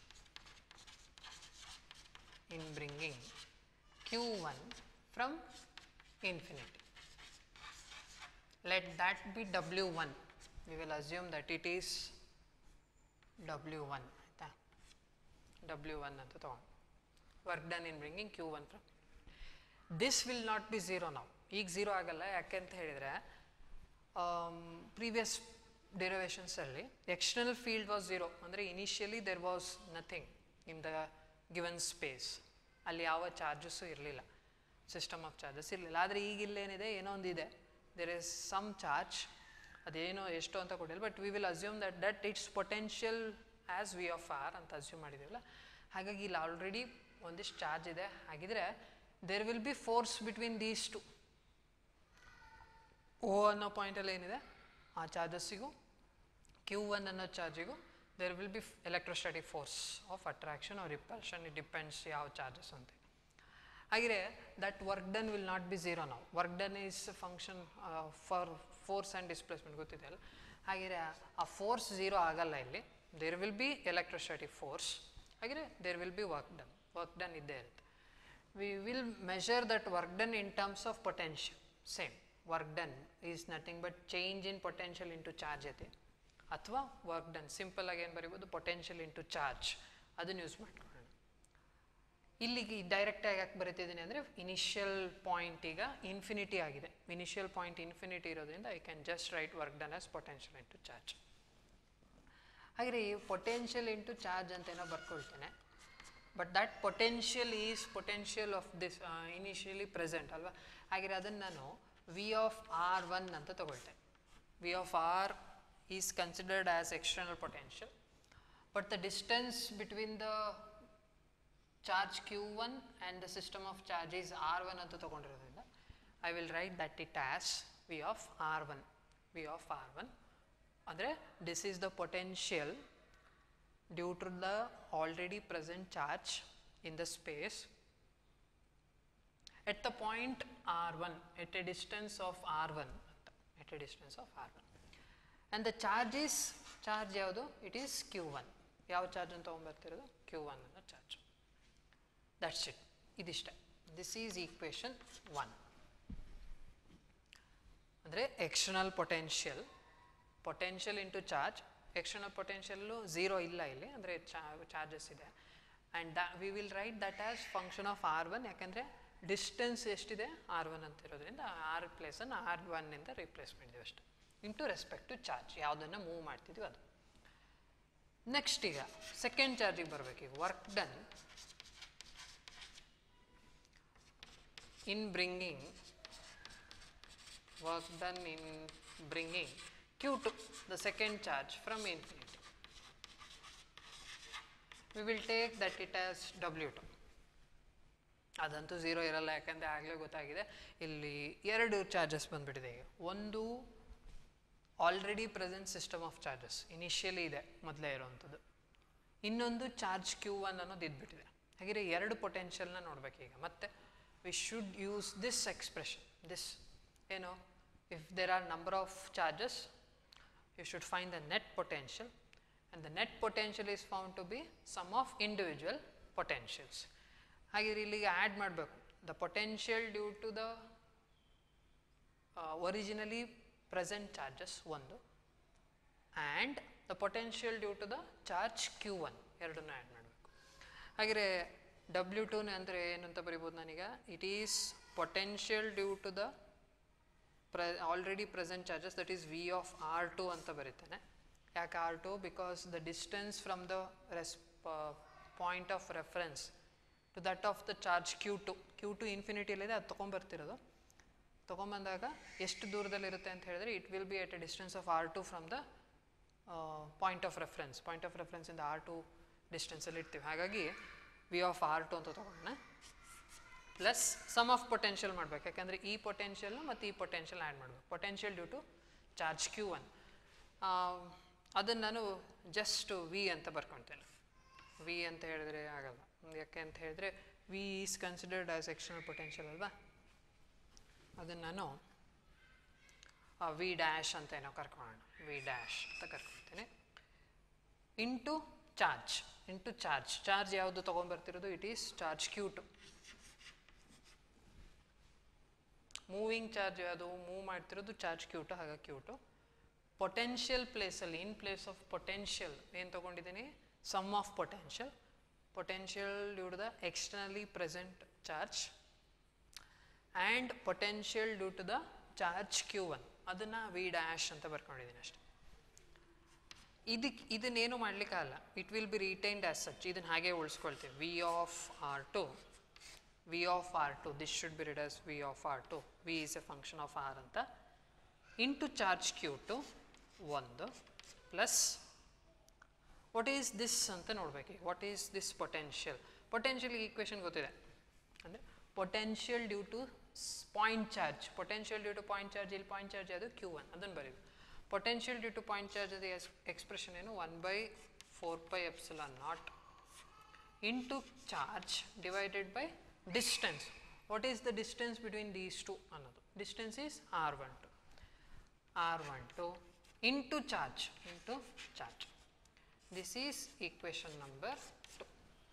in bringing q1 from infinity let that be w1 we will assume that it is w1 ಆಯ್ತಾ w1 ಅಂತ ತಗೊಂಡು work done in bringing Q one from this will not be zero ನಾವು ಈಗ zero ಆಗಲ್ಲ ಯಾಕೆ ಅಂತ ಹೇಳಿದರೆ previous ಡಿರವೇಷನ್ಸಲ್ಲಿ ಎಕ್ಸ್ಟರ್ನಲ್ ಫೀಲ್ಡ್ ವಾಸ್ ಝೀರೋ ಅಂದರೆ initially there was nothing in the given space ಅಲ್ಲಿ ಯಾವ ಚಾರ್ಜಸ್ಸು ಇರಲಿಲ್ಲ ಸಿಸ್ಟಮ್ ಆಫ್ ಚಾರ್ಜಸ್ ಇರಲಿಲ್ಲ ಆದರೆ ಈಗ ಇಲ್ಲೇನಿದೆ ಏನೋ ಒಂದಿದೆ ದೇರ್ ಇಸ್ ಸಮ್ ಚಾರ್ಜ್ ಅದೇನೋ ಎಷ್ಟು ಅಂತ ಕೊಟ್ಟಿಲ್ಲ but we will assume that that it's potential as V of R ಅಂತ ಅಸ್ಯೂಮ್ ಮಾಡಿದ್ದೀವಲ್ಲ ಹಾಗಾಗಿ ಇಲ್ಲಿ ಆಲ್ರೆಡಿ ಒಂದಿಷ್ಟು ಚಾರ್ಜ್ ಇದೆ ಹಾಗಿದ್ರೆ there will be force between these two O ಅನ್ನೋ ಪಾಯಿಂಟಲ್ಲಿ ಏನಿದೆ ಆ ಚಾರ್ಜಸ್ಸಿಗೂ ಕ್ಯೂ ಒನ್ ಅನ್ನೋ ಚಾರ್ಜಿಗೂ there will be electrostatic force of attraction or repulsion it depends ಯಾವ ಚಾರ್ಜಸ್ ಅಂತ ಹಾಗೆ that work done will not be zero ನಾವು work done is function for force and displacement ಗೊತ್ತಿದೆ ಅಲ್ಲ ಹಾಗೆ ಆ ಫೋರ್ಸ್ ಝೀರೋ ಆಗಲ್ಲ ಇಲ್ಲಿ there will be electrostatic force ಹಾಗೆ there will be work done work done ಇದ್ದೇ ಇರುತ್ತೆ we will measure that work done in terms of potential same work done is nothing but change in potential into charge ಐತಿ ಅಥವಾ work done simple ಆಗಿ ಏನು ಬರಿಬೋದು potential into charge ಅದನ್ನು use ಮಾಡ್ಕೊಳ್ಳೋಣ ಇಲ್ಲಿಗೆ ಡೈರೆಕ್ಟಾಗಿ ಯಾಕೆ ಬರೀತಿದ್ದೀನಿ ಅಂದರೆ ಇನಿಷಿಯಲ್ ಪಾಯಿಂಟ್ ಈಗ ಇನ್ಫಿನಿಟಿ ಆಗಿದೆ ಇನಿಷಿಯಲ್ ಪಾಯಿಂಟ್ ಇನ್ಫಿನಿಟಿ ಇರೋದ್ರಿಂದ I can just write work done as potential into charge ಹಾಗೆ ಈ ಪೊಟೆನ್ಷಿಯಲ್ ಇಂಟು ಚಾರ್ಜ್ ಅಂತ ಏನೋ ಬರ್ಕೊಳ್ತೇನೆ but that potential is potential of this initially present ಅಲ್ವಾ ಹಾಗೆ ಅದನ್ನು ನಾನು ವಿ ಆಫ್ ಆರ್ ಒನ್ ಅಂತ ತಗೊಳ್ತೇನೆ V of R is considered as external potential but the distance between the charge Q one and the system of charge is R one ಅಂತ ತೊಗೊಂಡಿರೋದ್ರಿಂದ I will write that it as V of R one V of R one ಅಂದರೆ this is the potential due to the already present charge in the space at the point r1 at a distance of r1 at a distance of r1 and the charge is charge ಯಾವುದು it is Q one ಯಾವ charge ಅಂತ ತೊಗೊಂಬರ್ತಿರೋದು Q one ಅನ್ನೋ charge that's it ಇದಿಷ್ಟೇ this is equation one ಅಂದರೆ external potential potential into charge external ಪೊಟೆನ್ಷಿಯಲ್ಲು zero ಇಲ್ಲ ಇಲ್ಲಿ ಅಂದರೆ ಚಾರ್ಜಸ್ ಇದೆ and the V will write that as function of R one ಯಾಕಂದರೆ ಡಿಸ್ಟೆನ್ಸ್ ಎಷ್ಟಿದೆ ಆರ್ ಒನ್ ಅಂತ ಇರೋದ್ರಿಂದ ಆರ್ ಪ್ಲೇಸನ್ನು ಆರ್ ಒನ್ನಿಂದ ರಿಪ್ಲೇಸ್ ಮಾಡಿದ್ದೀವಿ ಅಷ್ಟೆ ಇಂಟು ರೆಸ್ಪೆಕ್ಟ್ ಟು ಚಾರ್ಜ್ ಯಾವುದನ್ನು ಮೂವ್ ಮಾಡ್ತಿದ್ವಿ ಅದು ನೆಕ್ಸ್ಟ್ ಈಗ ಸೆಕೆಂಡ್ ಚಾರ್ಜಿಗೆ ಬರಬೇಕು ಈಗ work done in bringing work done in bringing Q2, the second charge from infinity. We will take that it as W2. ಅದಂತೂ ಝೀರೋ ಇರಲ್ಲ ಯಾಕಂದರೆ ಆಗಲೇ ಗೊತ್ತಾಗಿದೆ ಇಲ್ಲಿ ಎರಡು ಚಾರ್ಜಸ್ ಬಂದುಬಿಟ್ಟಿದೆ ಈಗ ಒಂದು already present system of charges initially ಇದೆ ಮೊದಲೇ ಇರುವಂಥದ್ದು ಇನ್ನೊಂದು ಚಾರ್ಜ್ ಕ್ಯೂ ಒನ್ ಅನ್ನೋದು ಇದ್ಬಿಟ್ಟಿದೆ ಹಾಗಿದ್ರೆ ಎರಡು ಪೊಟೆನ್ಷಿಯಲ್ನ ನೋಡ್ಬೇಕೀಗ ಮತ್ತೆ we should use this expression this ಏನು if there are number of charges you should find the net potential and the net potential is found to be sum of individual potentials ಹಾಗೆ ಇಲ್ಲಿಗೆ add ಮಾಡಬೇಕು the potential due to the originally present charges ಒಂದು and the potential due to the charge Q one ಎರಡನ್ನೂ add ಮಾಡಬೇಕು ಹಾಗೆ W ಟೂನ ಅಂದರೆ ಏನಂತ ಬರಿಬೋದು ನಾನೀಗ it is potential due to the ಪ್ರ already present charges that is V of R two ಅಂತ ಬರೀತೇನೆ ಯಾಕೆ R two because the distance from the ರೆಸ್ point of reference to that of the charge Q two Q to ಇನ್ಫಿನಿಟಿಯಲ್ಲಿದೆ ಅದು ತೊಗೊಂಬರ್ತಿರೋದು ತೊಗೊಂಬಂದಾಗ ಎಷ್ಟು ದೂರದಲ್ಲಿರುತ್ತೆ ಅಂತ ಹೇಳಿದ್ರೆ it will be at a distance of R two from the point of reference point of ರೆಫರೆನ್ಸಿಂದ ಆರ್ ಟು ಡಿಸ್ಟೆನ್ಸಲ್ಲಿ ಇರ್ತೀವಿ ಹಾಗಾಗಿ ವಿ ಆಫ್ ಆರ್ ಟು ಅಂತ ತೊಗೊಂಡೆ ಪ್ಲಸ್ ಸಮ್ ಆಫ್ ಪೊಟೆನ್ಷಿಯಲ್ ಮಾಡಬೇಕು ಯಾಕಂದರೆ ಈ ಪೊಟೆನ್ಷಿಯಲ್ನ ಮತ್ತು ಈ ಪೊಟೆನ್ಷಿಯಲ್ ಆ್ಯಡ್ ಮಾಡಬೇಕು potential due to charge Q one ಅದನ್ನು ನಾನು ಜಸ್ಟ್ ವಿ ಅಂತ ಬರ್ಕೊತೇನೆ ವಿ ಅಂತ ಹೇಳಿದ್ರೆ ಆಗಲ್ಲ ಯಾಕೆ ಅಂತ ಹೇಳಿದ್ರೆ V is considered as external potential ಅಲ್ವಾ ಅದನ್ನು ನಾನು ವಿ ಡ್ಯಾಶ್ ಅಂತ ಏನೋ ಕರ್ಕೊಳ್ಳೋಣ ವಿ ಡ್ಯಾಶ್ ಅಂತ ಕರ್ಕೊಳ್ತೇನೆ into charge into charge charge ಯಾವುದು ತೊಗೊಂಬರ್ತಿರೋದು it is charge Q two moving charge ಅದು ಮೂವ್ ಮಾಡ್ತಿರೋದು ಚಾರ್ಜ್ ಕ್ಯೂಟು ಹಾಗಾಗಿ ಕ್ಯೂಟು ಪೊಟೆನ್ಷಿಯಲ್ ಪ್ಲೇಸಲ್ಲಿ ಇನ್ ಪ್ಲೇಸ್ ಆಫ್ ಪೊಟೆನ್ಷಿಯಲ್ ಏನು ತೊಗೊಂಡಿದ್ದೀನಿ sum of potential potential due to the externally present charge and potential due to the charge Q one ಅದನ್ನು V dash ಅಂತ ಬರ್ಕೊಂಡಿದ್ದೀನಿ ಅಷ್ಟೆ ಇದಕ್ಕೆ ಇದನ್ನೇನು ಮಾಡಲಿಕ್ಕಾಗಲ್ಲ it will be retained as such ಇದನ್ನು ಹಾಗೆ ಉಳಿಸ್ಕೊಳ್ತೀವಿ V of R two V of R two this should be read as V of R two V is a function of R ಅಂತ into charge Q two ಒಂದು plus what is this ಅಂತ ನೋಡ್ಬೇಕು what is this potential potential equation ಗೊತ್ತಿದೆ ಅಂದರೆ potential due to point charge potential due to point charge ಇಲ್ಲಿ point charge ಅದು Q one ಅದನ್ನು ಬರೀಬೇಕು potential due to point charge ಅದು ಎಕ್ಸ್ಪ್ರೆಷನ್ ಏನು one by four by epsilon naught into charge divided by distance. What is the distance between these two? Another distance is R12. R12 into charge into charge. This is equation number 2.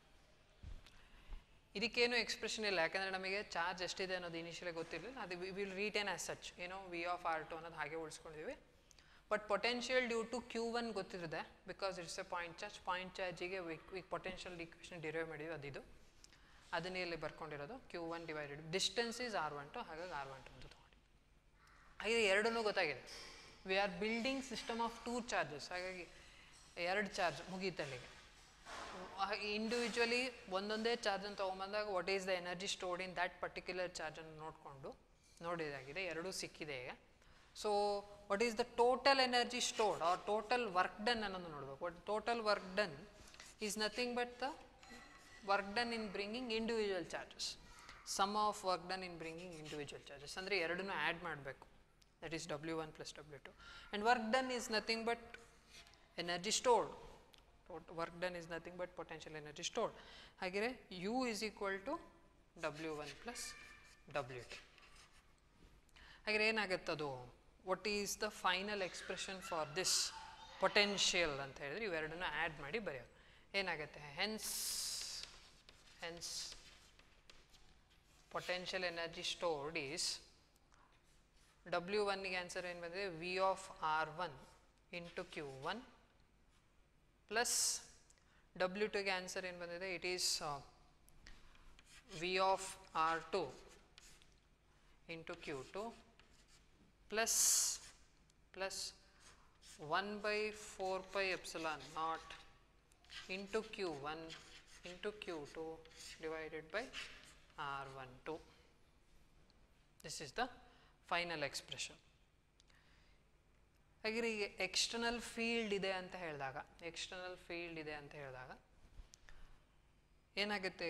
ಇದಕ್ಕೇನು expression ಇಲ್ಲ ಯಾಕಂದರೆ ನಮಗೆ charge ಎಷ್ಟಿದೆ ಅನ್ನೋದು initially ಗೊತ್ತಿರಲಿಲ್ಲ ಅದು V will retain as such ಏನೋ V of R two ಅನ್ನೋದು ಹಾಗೆ ಉಳಿಸ್ಕೊಂಡಿದ್ದೀವಿ but potential due to Q one ಗೊತ್ತಿರುತ್ತೆ because it's a point charge point ಚಾರ್ಜಿಗೆ ವಿ ಪೊಟೆನ್ಷಿಯಲ್ ಈಕ್ವೇಷನ್ ಡಿರೈವ್ ಮಾಡಿದ್ವಿ ಅದಿದು ಅದನ್ನೇ ಇಲ್ಲಿ ಬರ್ಕೊಂಡಿರೋದು Q one divided distance is R one two ಹಾಗಾಗಿ ಆರ್ ಒನ್ ಟು ಅಂತ ತೊಗೊಂಡು ಹಾಗೆ ಎರಡನ್ನೂ ಗೊತ್ತಾಗಿದೆ we are building system of two charges ಹಾಗಾಗಿ ಎರಡು ಚಾರ್ಜ್ ಮುಗೀತಲ್ಲಿಗೆ ಇಂಡಿವಿಜುವಲಿ ಒಂದೊಂದೇ ಚಾರ್ಜನ್ನು ತೊಗೊಂಬಂದಾಗ what is the energy stored in that particular ಚಾರ್ಜನ್ನು ನೋಡಿಕೊಂಡು ನೋಡಿದಾಗಿದೆ ಎರಡೂ ಸಿಕ್ಕಿದೆ ಈಗ so what is the total energy stored or total work done ಅನ್ನೋದು ನೋಡಬೇಕು but total work done is nothing but the work done in bringing individual charges sum of work done in bringing individual charges ಅಂದರೆ ಎರಡನ್ನೂ add ಮಾಡಬೇಕು that is W one plus W two and work done is nothing but energy stored work done is nothing but potential energy stored ಹಾಗೆಯೇ U is equal to W one plus W two ಹಾಗೆ ಏನಾಗುತ್ತೆ ಅದು what is the final expression for this potential ಅಂತ ಹೇಳಿದ್ರೆ ಇವೆರಡನ್ನ add ಮಾಡಿ ಬರೆಯೋದು ಏನಾಗುತ್ತೆ hence hence potential energy stored is W ಒನ್ಗೆ ಆನ್ಸರ್ ಏನು ಬಂದಿದೆ V of R one into Q one plus W ಟುಗೆ ಆನ್ಸರ್ ಏನು ಬಂದಿದೆ it is V of R two into Q two plus plus one by four by epsilon naught into Q one into Q two divided by R one two this is the final expression ಹಾಗೆ ಈಗ external field ಇದೆ ಅಂತ ಹೇಳಿದಾಗ external field ಇದೆ ಅಂತ ಹೇಳಿದಾಗ ಏನಾಗುತ್ತೆ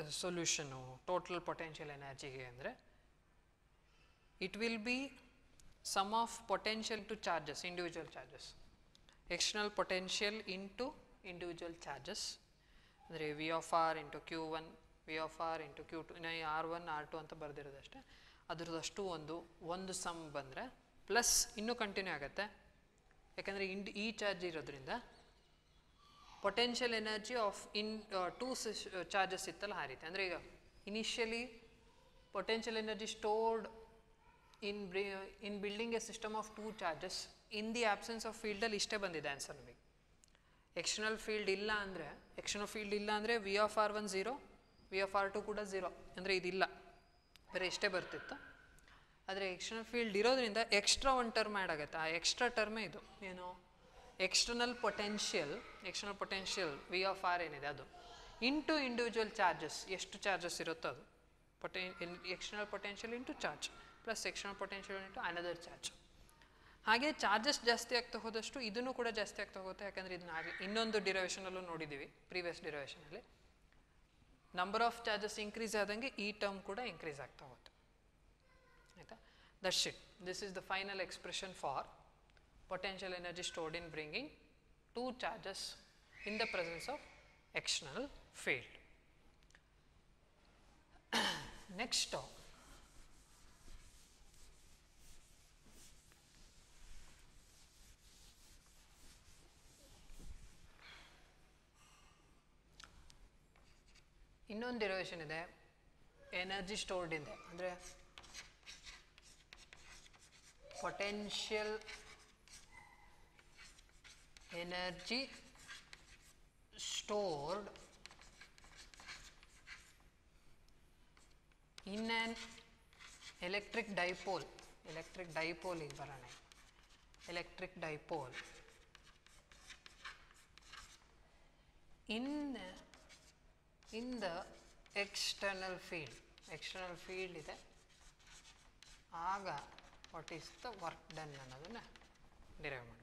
solution total potential ಎನರ್ಜಿಗೆ ಅಂದರೆ it will be sum of potential to charges individual charges external potential into individual charges ಅಂದರೆ V of R into Q one V of R into Q two ಇನ್ನು R one R two ಅಂತ ಬರೆದಿರೋದಷ್ಟೇ ಅದ್ರದ್ದಷ್ಟು ಒಂದು ಒಂದು some ಬಂದರೆ plus ಇನ್ನೂ continue ಆಗುತ್ತೆ ಯಾಕಂದರೆ ಇಂಡ್ ಈ ಚಾರ್ಜ್ ಇರೋದ್ರಿಂದ potential energy of in two charges ಇತ್ತಲ್ಲ ಆ ರೀತಿ ಅಂದರೆ ಈಗ initially potential energy stored in ಬ್ರಿ in building a system of two charges in the absence of ಫೀಲ್ಡಲ್ಲಿ ಇಷ್ಟೇ ಬಂದಿದೆ ಆನ್ಸರ್ ನಮಗೆ ಎಕ್ಸ್ಟರ್ನಲ್ ಫೀಲ್ಡ್ ಇಲ್ಲ ಅಂದರೆ ಎಕ್ಸ್ಟರ್ನಲ್ ಫೀಲ್ಡ್ ಇಲ್ಲ ಅಂದರೆ V of R one zero V of R two ಕೂಡ ಝೀರೋ ಅಂದರೆ ಇದಿಲ್ಲ ಬರೀ ಇಷ್ಟೇ ಬರ್ತಿತ್ತು ಆದರೆ ಎಕ್ಸ್ಟರ್ನಲ್ ಫೀಲ್ಡ್ ಇರೋದ್ರಿಂದ ಎಕ್ಸ್ಟ್ರಾ ಒಂದು ಟರ್ಮ್ ಆ್ಯಡ್ ಆಗುತ್ತೆ ಆ ಎಕ್ಸ್ಟ್ರಾ ಟರ್ಮೇ ಇದು ಏನು external potential external potential V of R ಏನಿದೆ ಅದು ಇಂಟು ಇಂಡಿವಿಜುವಲ್ ಚಾರ್ಜಸ್ ಎಷ್ಟು ಚಾರ್ಜಸ್ ಇರುತ್ತೋ ಅದು ಪೊಟೆ external potential into charge plus external potential into another charge ಹಾಗೆ ಚಾರ್ಜಸ್ ಜಾಸ್ತಿ ಆಗ್ತಾ ಹೋದಷ್ಟು ಇದನ್ನು ಕೂಡ ಜಾಸ್ತಿ ಆಗ್ತಾ ಹೋಗುತ್ತೆ ಯಾಕಂದರೆ ಇದನ್ನ ಹಾಗೆ ಇನ್ನೊಂದು ಡಿರವೇಷನಲ್ಲೂ ನೋಡಿದ್ದೀವಿ ಪ್ರೀವಿಯಸ್ ಡಿರವೇಷನಲ್ಲಿ ನಂಬರ್ ಆಫ್ ಚಾರ್ಜಸ್ ಇನ್ಕ್ರೀಸ್ ಆದಂಗೆ ಈ ಟರ್ಮ್ ಕೂಡ ಇನ್ಕ್ರೀಸ್ ಆಗ್ತಾ ಹೋಗುತ್ತೆ ಆಯಿತಾ that's it this is the final expression for potential energy stored in bringing two charges in the presence of external field. Next, ಇನ್ನೊಂದು ಡಿರವೇಷನ್ ಇದೆ ಎನರ್ಜಿ ಸ್ಟೋರ್ಡ್ ಇದೆ ಅಂದರೆ potential energy stored in an electric dipole electric dipole ಗೆ ಬರೋಣ electric dipole in in the external field external field ಇದೆ ಆಗ what is the work done ಅನ್ನೋದನ್ನು derive ಮಾಡಬೇಕು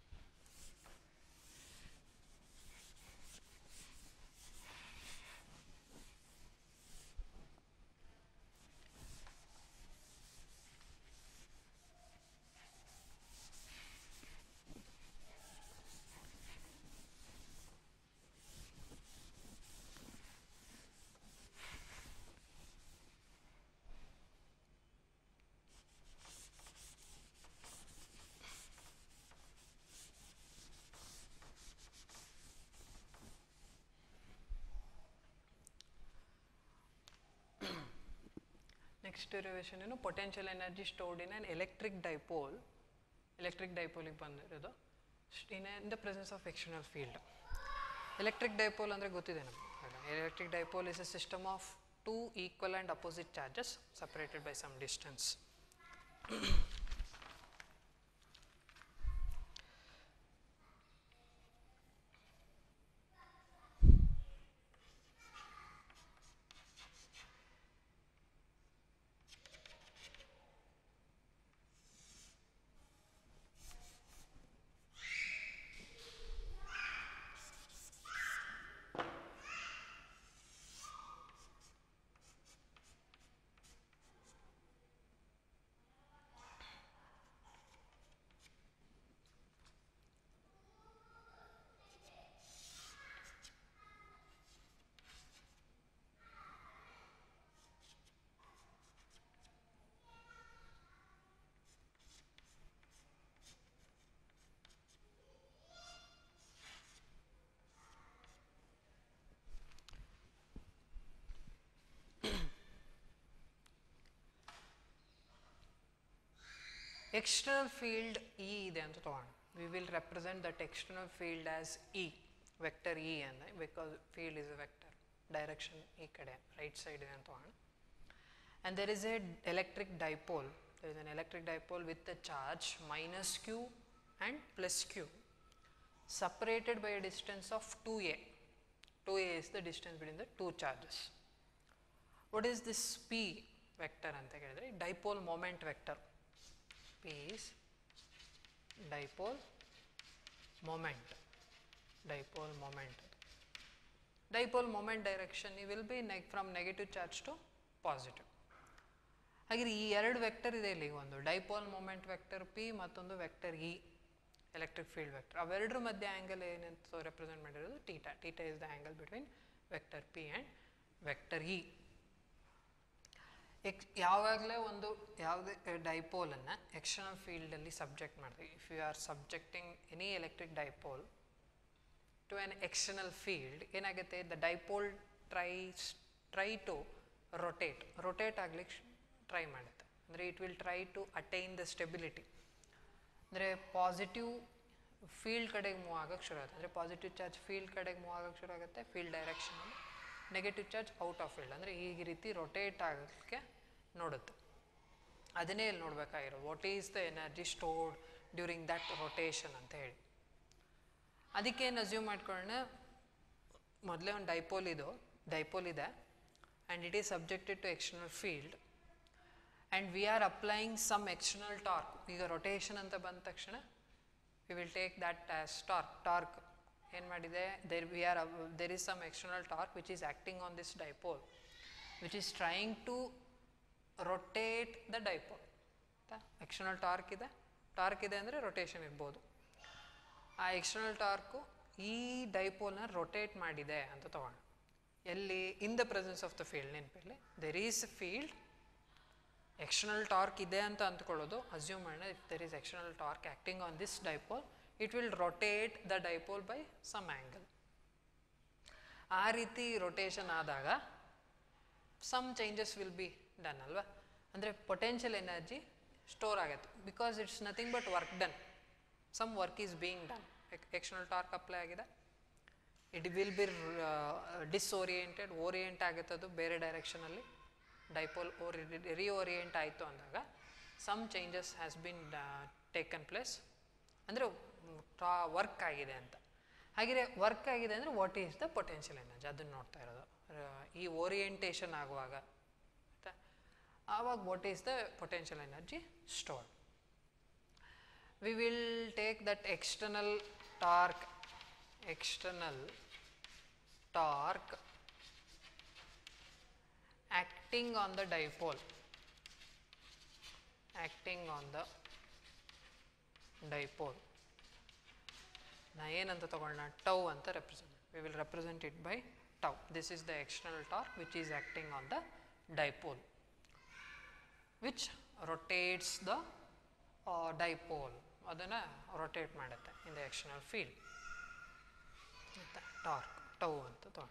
ನೆಕ್ಸ್ಟ್ ಡೆರಿವೇಷನ್ ಏನು potential energy stored in an electric dipole electric ಡೈಪೋಲಿಗೆ ಬಂದಿರೋದು in in the presence of external field electric dipole ಅಂದರೆ ಗೊತ್ತಿದೆ ನಮಗೆ electric dipole is a system of two equal and opposite charges separated by some distance external field E ಇದೆ ಅಂತ ತಗೋಣ we will represent that external field as E vector E ಅಂದರೆ because field is a vector direction ಈ ಕಡೆ right side ಇದೆ ಅಂತ ತಗೋಣ and there is a electric dipole there is an electric dipole with a charge minus q and plus q separated by a distance of 2a 2a is the distance between the two charges what is this p vector ಅಂತ ಹೇಳಿದ್ರೆ dipole moment vector p is dipole moment dipole moment dipole moment direction will be neg- from negative charge to positive ಹಾಗೆ ಈ ಎರಡು vector ಇದೆ ಇಲ್ಲಿ ಒಂದು dipole moment vector P ಮತ್ತೊಂದು vector E electric field vector ಅವೆರಡರ ಮಧ್ಯೆ ಆ್ಯಂಗಲ್ ಏನಂತ ರೆಪ್ರೆಸೆಂಟ್ ಮಾಡಿರೋದು theta theta is the angle between vector P and vector E ಎಕ್ ಯಾವಾಗಲೇ ಒಂದು ಯಾವುದೇ ಡೈಪೋಲನ್ನು ಎಕ್ಸ್ಟರ್ನಲ್ ಫೀಲ್ಡಲ್ಲಿ ಸಬ್ಜೆಕ್ಟ್ ಮಾಡ್ತೀವಿ if you are subjecting any electric dipole to an external field ಏನಾಗುತ್ತೆ the dipole tries try to rotate rotate ಆಗ್ಲಿಕ್ಕೆ try ಮಾಡುತ್ತೆ ಅಂದರೆ it will try to attain the stability ಅಂದರೆ ಪಾಸಿಟಿವ್ ಫೀಲ್ಡ್ ಕಡೆಗೆ ಮೂವ್ ಆಗೋಕ್ಕೆ ಶುರು ಆಗುತ್ತೆ ಅಂದರೆ ಪಾಸಿಟಿವ್ ಚಾರ್ಜ್ ಫೀಲ್ಡ್ ಕಡೆಗೆ ಮೂವ್ ಆಗೋಕ್ಕೆ ಶುರು ಆಗುತ್ತೆ ಫೀಲ್ಡ್ ಡೈರೆಕ್ಷನಲ್ಲಿ negative charge out of field ಅಂದರೆ ಈ ರೀತಿ ರೊಟೇಟ್ ಆಗೋಕ್ಕೆ ನೋಡುತ್ತೆ ಅದನ್ನೇ ಇಲ್ಲಿ ನೋಡಬೇಕಾಗಿರೋ what is the energy stored during that rotation ಅಂತ ಹೇಳಿ ಅದಕ್ಕೇನು ಅಸ್ಯೂಮ್ ಮಾಡ್ಕೊಳ್ಳೋಣ ಮೊದಲೇ ಒಂದು ಡೈಪೋಲ್ ಇದು ಡೈಪೋಲ್ ಇದೆ and it is subjected to external field and we are applying some external torque ಈಗ ರೊಟೇಷನ್ ಅಂತ ಬಂದ ತಕ್ಷಣ we will take that as torque torque ಏನು ಮಾಡಿದೆ there we are there is some external torque which is acting on this dipole which is trying to rotate the dipole external torque ಇದೆ torque ಇದೆ ಅಂದರೆ rotation ಇರ್ಬೋದು ಆ external torque ಈ ಡೈಪೋಲ್ನ rotate ಮಾಡಿದೆ ಅಂತ ತಗೋಣ ಎಲ್ಲಿ in the presence of the field ನೆನಪಿರಲಿ there is field external torque ಇದೆ ಅಂತ ಅಂದ್ಕೊಳ್ಳೋದು ಅಸ್ಯೂಮ್ ಮಾಡೋಣ if there is external torque acting on this dipole it will rotate the dipole by some angle ಆ ರೀತಿ ರೊಟೇಷನ್ ಆದಾಗ some changes will be done ಅಲ್ವಾ ಅಂದರೆ ಪೊಟೆನ್ಷಿಯಲ್ ಎನರ್ಜಿ ಸ್ಟೋರ್ ಆಗುತ್ತೆ because it's nothing but work done some work is being done external torque apply ಆಗಿದೆ it will B disoriented orient ಆಗುತ್ತೆ ಅದು ಬೇರೆ ಡೈರೆಕ್ಷನಲ್ಲಿ ಡೈಪೋಲ್ ಓರಿ ರಿಓರಿಯೆಂಟ್ ಆಯಿತು ಅಂದಾಗ some changes has been taken place ಅಂದರೆ ಟಾ ವರ್ಕ್ ಆಗಿದೆ ಅಂತ ಹಾಗೆ ವರ್ಕ್ ಆಗಿದೆ ಅಂದರೆ what is the potential energy ಅದನ್ನು ನೋಡ್ತಾ ಇರೋದು ಈ ಓರಿಯೆಂಟೇಷನ್ ಆಗುವಾಗ ಆಯಿತಾ ಆವಾಗ what is the potential energy store we will take that external torque external torque acting on the dipole acting on the dipole ನಾ ಏನಂತ ತಗೊಳ್ಳೋಣ ಟೌ ಅಂತ represent we will represent it by tau this is the external torque which is acting on the dipole which rotates the dipole ಅದನ್ನು rotate ಮಾಡುತ್ತೆ in the external field ಮತ್ತು torque tau ಅಂತ ತಗೊಂಡು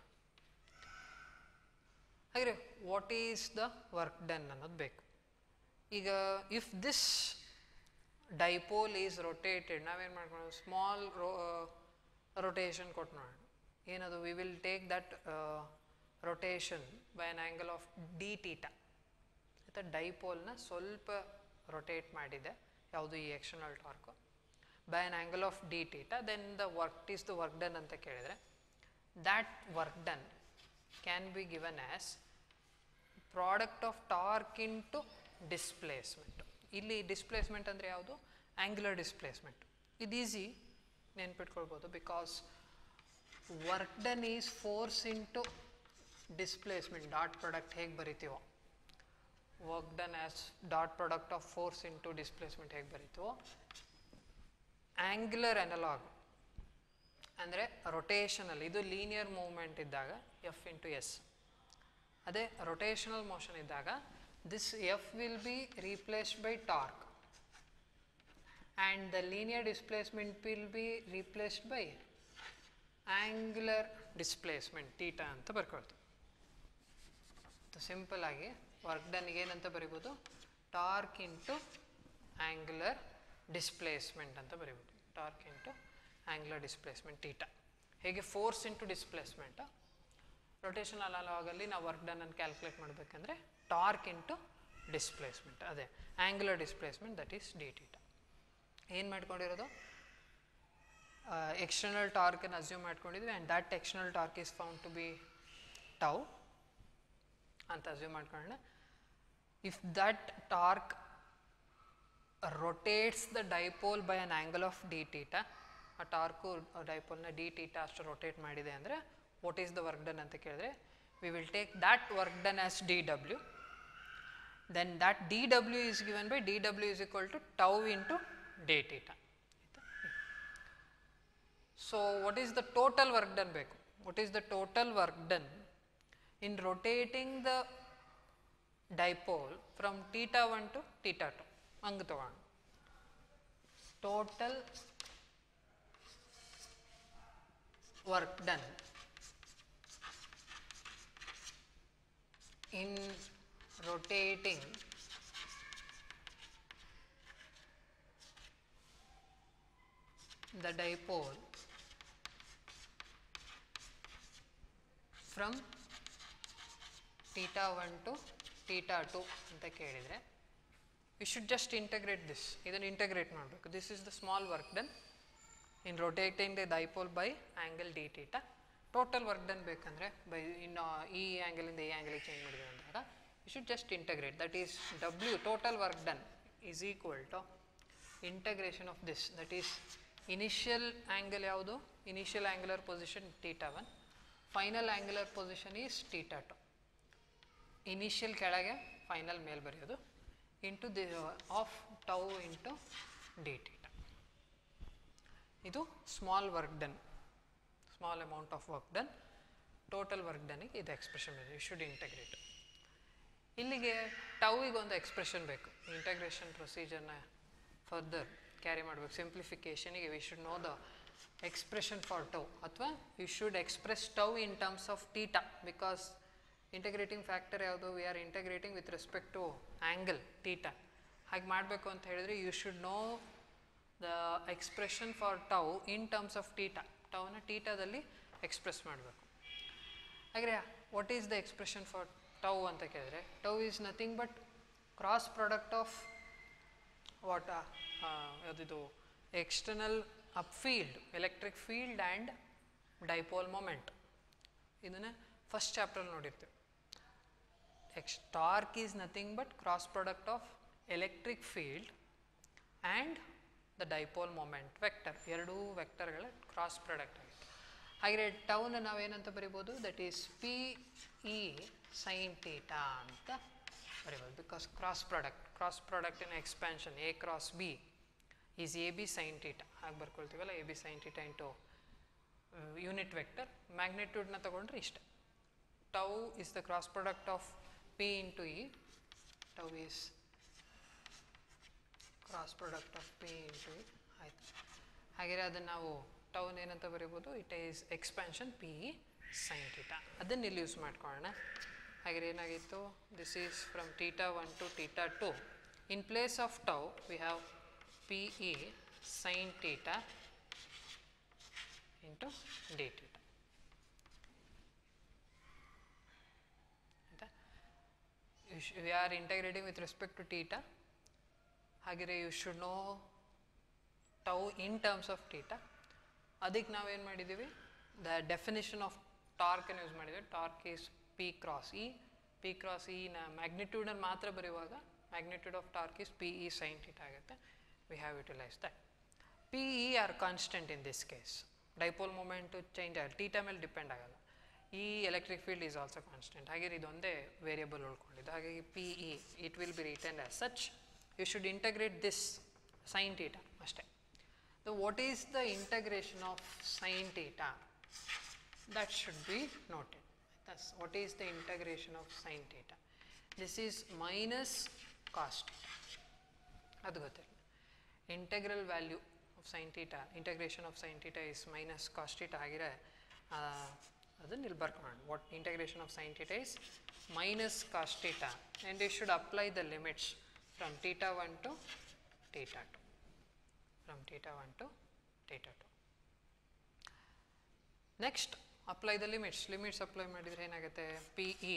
ಹಾಗೆ what is the work done ಅನ್ನೋದು ಬೇಕು ಈಗ if this dipole is rotated ನಾವೇನು ಮಾಡ್ಕೊಳ್ಳೋದು ಸ್ಮಾಲ್ ರೋ ರೊಟೇಷನ್ ಕೊಟ್ಟು ನೋಡೋಣ ಏನದು we will take that rotation by an angle of d theta ಆಯಿತಾ ಡೈಪೋಲ್ನ ಸ್ವಲ್ಪ ರೊಟೇಟ್ ಮಾಡಿದೆ ಯಾವುದು ಈ external torque by an angle of d theta then the work is the work done ಅಂತ ಕೇಳಿದರೆ that work done can be given as product of torque into displacement ಇಲ್ಲಿ displacement ಅಂದರೆ ಯಾವುದು ಆ್ಯಂಗ್ಯುಲರ್ ಡಿಸ್ಪ್ಲೇಸ್ಮೆಂಟ್ ಇದು easy ನೆನ್ಪಿಟ್ಕೊಳ್ಬೋದು because work done is force into displacement dot product ಹೇಗೆ ಬರಿತೀವೋ work done as dot product of force into displacement ಹೇಗೆ ಬರೀತೀವೋ angular analogue ಅಂದರೆ ರೊಟೇಷನಲ್ ಇದು ಲೀನಿಯರ್ ಮೂವ್ಮೆಂಟ್ ಇದ್ದಾಗ ಎಫ್ ಇಂಟು ಎಸ್ ಅದೇ ರೊಟೇಷನಲ್ ಮೋಷನ್ ಇದ್ದಾಗ this F will be replaced by torque and the linear displacement will be replaced by angular displacement theta ಅಂತ ಬರ್ಕೊಳ್ತೀವಿ simple ಆಗಿ ವರ್ಕ್ ಡನ್ಗೆ ಏನಂತ ಬರಿಬೋದು ಟಾರ್ಕ್ ಇಂಟು ಆ್ಯಂಗ್ಯುಲರ್ ಡಿಸ್ಪ್ಲೇಸ್ಮೆಂಟ್ ಅಂತ ಬರಿಬೋದು torque into angular displacement theta ಹೇಗೆ force into displacement rotation ಅಲಾಗಲ್ಲಿ ನಾವು ವರ್ಕ್ ಡನ್ ಅನ್ನು ಕ್ಯಾಲ್ಕುಲೇಟ್ ಮಾಡಬೇಕಂದ್ರೆ ಟಾರ್ಕ್ ಇಂಟು ಡಿಸ್ಪ್ಲೇಸ್ಮೆಂಟ್ ಅದೇ angular displacement that is d theta ಏನು ಮಾಡ್ಕೊಂಡಿರೋದು ಎಕ್ಸ್ಟರ್ನಲ್ ಟಾರ್ಕನ್ನು ಅಸ್ಯೂಮ್ ಮಾಡ್ಕೊಂಡಿದ್ವಿ and that external torque is found to be tau ಅಂತ ಅಸ್ಯೂಮ್ ಮಾಡ್ಕೊಳ್ಳೋಣ if that torque rotates the dipole by an angle of d theta ಆ torque ಡೈಪೋಲ್ನ d theta ಅಷ್ಟು rotate ಮಾಡಿದೆ ಅಂದರೆ what is the work done ಅಂತ ಕೇಳಿದ್ರೆ we will take that work done as d W then that dw is given by dw is equal to tau into day theta so what is the total work done ಬೇಕು what is the total work done in rotating the dipole from theta 1 to theta 2 ಹಂಗೆ ತಗೋಣ total work done in rotating the dipole from theta 1 to theta 2 ಅಂತ ಕೇಳಿದರೆ we should just integrate this ಇದನ್ನು integrate ಮಾಡಬೇಕು this is the small work done in rotating the dipole by angle d theta total work done ಬೇಕಂದರೆ by ಇನ್ನು ಈ ಆ್ಯಂಗಲಿಂದ ಈ ಆ್ಯಂಗಲಿಗೆ ಚೇಂಜ್ ಮಾಡಿದ್ವಿ ಅಂದಾಗ you should just integrate that is W total work done is equal to integration of this that is initial angle ಯಾವುದು initial angular position theta one final angular position is theta two initial ಕೆಳಗೆ final ಮೇಲೆ ಬರೆಯೋದು into the of tau into d theta ಇದು small work done small amount of work done total work ಡನ್ನಿಗೆ ಇದು expression ಇದೆ you should integrate ಇಲ್ಲಿಗೆ ಟೌವಿಗೆ ಒಂದು expression ಬೇಕು ಇಂಟಗ್ರೇಷನ್ ಪ್ರೊಸೀಜರ್ನ ಫರ್ದರ್ ಕ್ಯಾರಿ ಮಾಡಬೇಕು ಸಿಂಪ್ಲಿಫಿಕೇಷನಿಗೆ we should know the expression for tau ಅಥವಾ you should express tau in terms of theta because integrating factor ಯಾವುದು we are integrating with respect to angle theta ಹಾಗೆ ಮಾಡಬೇಕು ಅಂತ ಹೇಳಿದರೆ you should know the expression for tau in terms of theta ಟೌನ ಟೀಟಾದಲ್ಲಿ express ಮಾಡಬೇಕು ಹಾಗೆ what is the expression for tau ಅಂತ ಕೇಳಿದ್ರೆ tau is nothing but cross product of what ಯಾವುದಿದು external up field electric field and dipole moment ಇದನ್ನು first chapter ನೋಡಿರ್ತೀವಿ X torque is nothing but cross product of electric field and the dipole moment vector ಎರಡೂ ವೆಕ್ಟರ್ಗಳ cross product ಆಗುತ್ತೆ ಹಾಗೆ ಟೌನ್ ನಾವೇನಂತ ಬರಿಬೋದು that is P E sine theta ಅಂತ ಬರಿಬೋದು because cross product cross product in expansion A cross B is A B sine theta ಹಾಗೆ ಬರ್ಕೊಳ್ತೀವಲ್ಲ A B sine theta into unit vector ಮ್ಯಾಗ್ನಿಟ್ಯೂಡ್ನ ತಗೊಂಡ್ರೆ ಇಷ್ಟ tau is the cross product of P into E tau is cross product of P into E ಆಯಿತು ಹಾಗೆ ಅದನ್ನು ನಾವು ಟೌನ್ ಏನಂತ ಬರೀಬೋದು it is expansion P E sine theta ಅದನ್ನು ಇಲ್ಲಿ ಯೂಸ್ ಮಾಡ್ಕೊಳ್ಳೋಣ ಹಾಗೆ ಏನಾಗಿತ್ತು this is from theta one to theta two in place of tau we have P E sine theta into d theta ಆಯಿತಾ we are integrating with respect to theta ಹಾಗೆಯೇ you should no tau in terms of theta ಅದಕ್ಕೆ ನಾವೇನು ಮಾಡಿದ್ದೀವಿ the definition of ಟಾರ್ಕನ್ನು use ಮಾಡಿದ್ದೀವಿ torque is P cross E P cross ಇನ ಮ್ಯಾಗ್ನಿಟ್ಯೂಡನ್ನು ಮಾತ್ರ ಬರೆಯುವಾಗ magnitude of torque is P E sine theta ಆಗುತ್ತೆ we have utilise that P E are constant in this case dipole moment change ಆಗಲ್ಲ theta ಮೇಲೆ depend ಆಗಲ್ಲ ಈ electric field is also constant ಹಾಗೆ ಇದೊಂದೇ ವೇರಿಯಬಲ್ ಉಳ್ಕೊಂಡಿದ್ದು ಹಾಗಾಗಿ P E it will B return as such you should integrate this sine theta ಅಷ್ಟೇ So what is the integration of sin theta? That should be noted. Thus, what is the integration of sin theta? This is minus cos theta. ಅದು ಗೊತ್ತಿಲ್ಲ integral value of sine theta integration of sine theta is minus cos theta ಆಗಿರೆ ಅದನ್ನು ಇಲ್ಲಿ ಬರ್ಕೊಳ್ಳೋಣ what integration of sine theta is minus cos theta and you should apply the limits from theta one to theta two from theta 1 to theta 2. Next, apply the limits. Limits apply ಮಾಡಿದರೆ ಏನಾಗುತ್ತೆ P E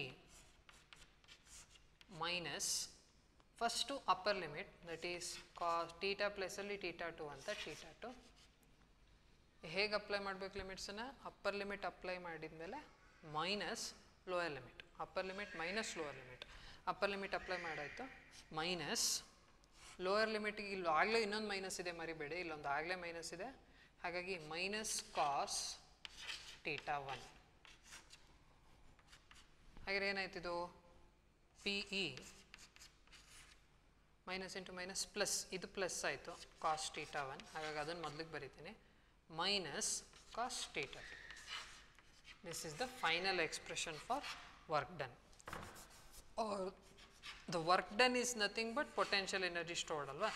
minus first upper limit that is cos theta ಪ್ಲಸಲ್ಲಿ theta two ಅಂತ theta two ಹೇಗೆ apply ಮಾಡಬೇಕು ಲಿಮಿಟ್ಸನ್ನು upper limit apply ಮಾಡಿದ ಮೇಲೆ minus lower limit upper limit minus lower limit upper limit apply ಮಾಡಾಯಿತು ಮೈನಸ್ ಲೋಯರ್ ಲಿಮಿಟಿಗೆ ಇಲ್ಲಿ ಆಗಲೇ ಇನ್ನೊಂದು ಮೈನಸ್ ಇದೆ ಮರಿಬೇಡಿ ಇಲ್ಲೊಂದು ಆಗಲೇ ಮೈನಸ್ ಇದೆ ಹಾಗಾಗಿ ಮೈನಸ್ ಕಾಸ್ ಟೀಟಾ ಒನ್ ಹಾಗೆ ಏನಾಯ್ತಿದು P E minus into minus plus ಇದು ಪ್ಲಸ್ ಆಯಿತು ಕಾಸ್ ಟೀಟಾ ಒನ್ ಹಾಗಾಗಿ ಅದನ್ನು ಮೊದಲಿಗೆ ಬರಿತೀನಿ minus cos theta two this is the final expression for work done or the work done is nothing but potential energy stored alva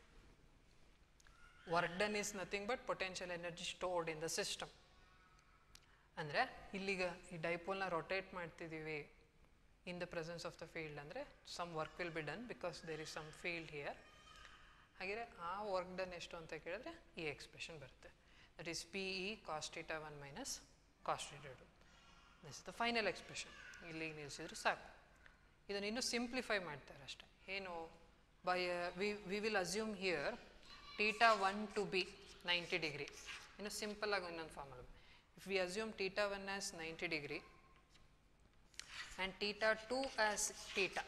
work done is nothing but potential energy stored in the system ಅಂದರೆ ಇಲ್ಲಿಗ ಈ ಡೈಪೋಲ್ನ rotate ಮಾಡ್ತಿದ್ದೀವಿ in the presence of the field ಅಂದರೆ some work will be done because there is some field here ಹಾಗೆ ಆ work done ಎಷ್ಟು ಅಂತ ಕೇಳಿದ್ರೆ ಈ ಎಕ್ಸ್ಪ್ರೆಷನ್ ಬರುತ್ತೆ that is P E cos theta one minus cos theta two this is the final expression ಇಲ್ಲಿಗೆ ನಿಲ್ಲಿಸಿದ್ರೆ ಸಾಕು ಇದನ್ನು ಇನ್ನೂ ಸಿಂಪ್ಲಿಫೈ ಮಾಡ್ತಾರೆ ಅಷ್ಟೇ ಏನು by we we will assume here theta one to be ninety degree ಇನ್ನು ಸಿಂಪಲ್ ಆಗಿ ಇನ್ನೊಂದು formal if we assume theta one as ninety degree and theta two as theta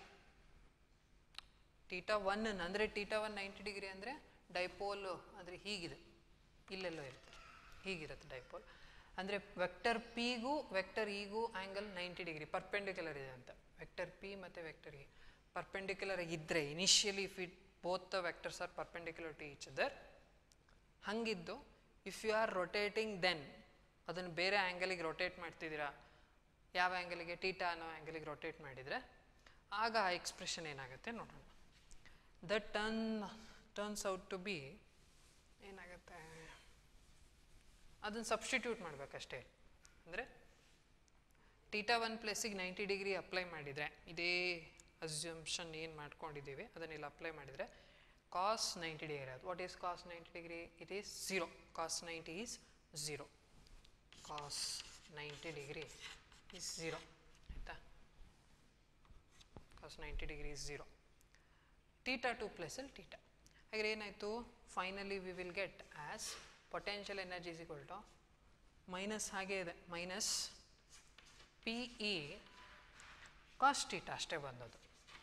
theta one ಅಂದರೆ ಟೀಟಾ ಒನ್ ನೈಂಟಿ ಡಿಗ್ರಿ ಅಂದರೆ dipole ಅಂದರೆ ಹೀಗಿದೆ ಇಲ್ಲೆಲ್ಲೋ ಇರುತ್ತೆ ಹೀಗಿರುತ್ತೆ dipole ಅಂದರೆ ವೆಕ್ಟರ್ ಪಿಗೂ ವೆಕ್ಟರ್ ಇಗೂ ಆ್ಯಂಗಲ್ ನೈಂಟಿ ಡಿಗ್ರಿ ಪರ್ಪೆಂಡಿಕ್ಯುಲರ್ ಇದೆ ಅಂತ ವೆಕ್ಟರ್ ಪಿ ಮತ್ತು ವೆಕ್ಟರ್ ಇ ಪರ್ಪೆಂಡಿಕ್ಯುಲರ್ ಇದ್ದರೆ initially if it both the vectors are perpendicular to each other ಹಾಗಿದ್ದು if you are rotating then ಅದನ್ನು ಬೇರೆ ಆ್ಯಂಗಲಿಗೆ ರೊಟೇಟ್ ಮಾಡ್ತಿದ್ದೀರಾ ಯಾವ ಆ್ಯಂಗಲಿಗೆ ಟೀಟಾ ಅನ್ನೋ ಆ್ಯಂಗಲಿಗೆ ರೊಟೇಟ್ ಮಾಡಿದರೆ ಆಗ ಆ ಎಕ್ಸ್ಪ್ರೆಷನ್ ಏನಾಗುತ್ತೆ ನೋಡೋಣ the turn turns out to be ಏನಾಗುತ್ತೆ ಅದನ್ನು ಸಬ್ಸ್ಟಿಟ್ಯೂಟ್ ಮಾಡಬೇಕಷ್ಟೇ ಅಂದರೆ ಟೀಟಾ ಒನ್ ಪ್ಲೇಸಿಗೆ ನೈಂಟಿ ಡಿಗ್ರಿ ಅಪ್ಲೈ ಮಾಡಿದರೆ ಇದೇ ಅಸ್ಯೂಮ್ಷನ್ ಏನು ಮಾಡ್ಕೊಂಡಿದ್ದೀವಿ ಅದನ್ನೆಲ್ಲ ಅಪ್ಲೈ ಮಾಡಿದರೆ ಕಾಸ್ ನೈಂಟಿ ಡಿಗ್ರಿ ಅದು what is cos ninety degree it is zero cos ninety is zero cos ninety degree is zero ಆಯಿತಾ cos ninety degree is zero theta two ಪ್ಲಸಲ್ಲಿ theta ಹಾಗೆ ಏನಾಯಿತು finally we will get as potential energy is equal to minus ಹಾಗೇ ಇದೆ minus P E cos theta ಅಷ್ಟೇ ಬಂದದ್ದು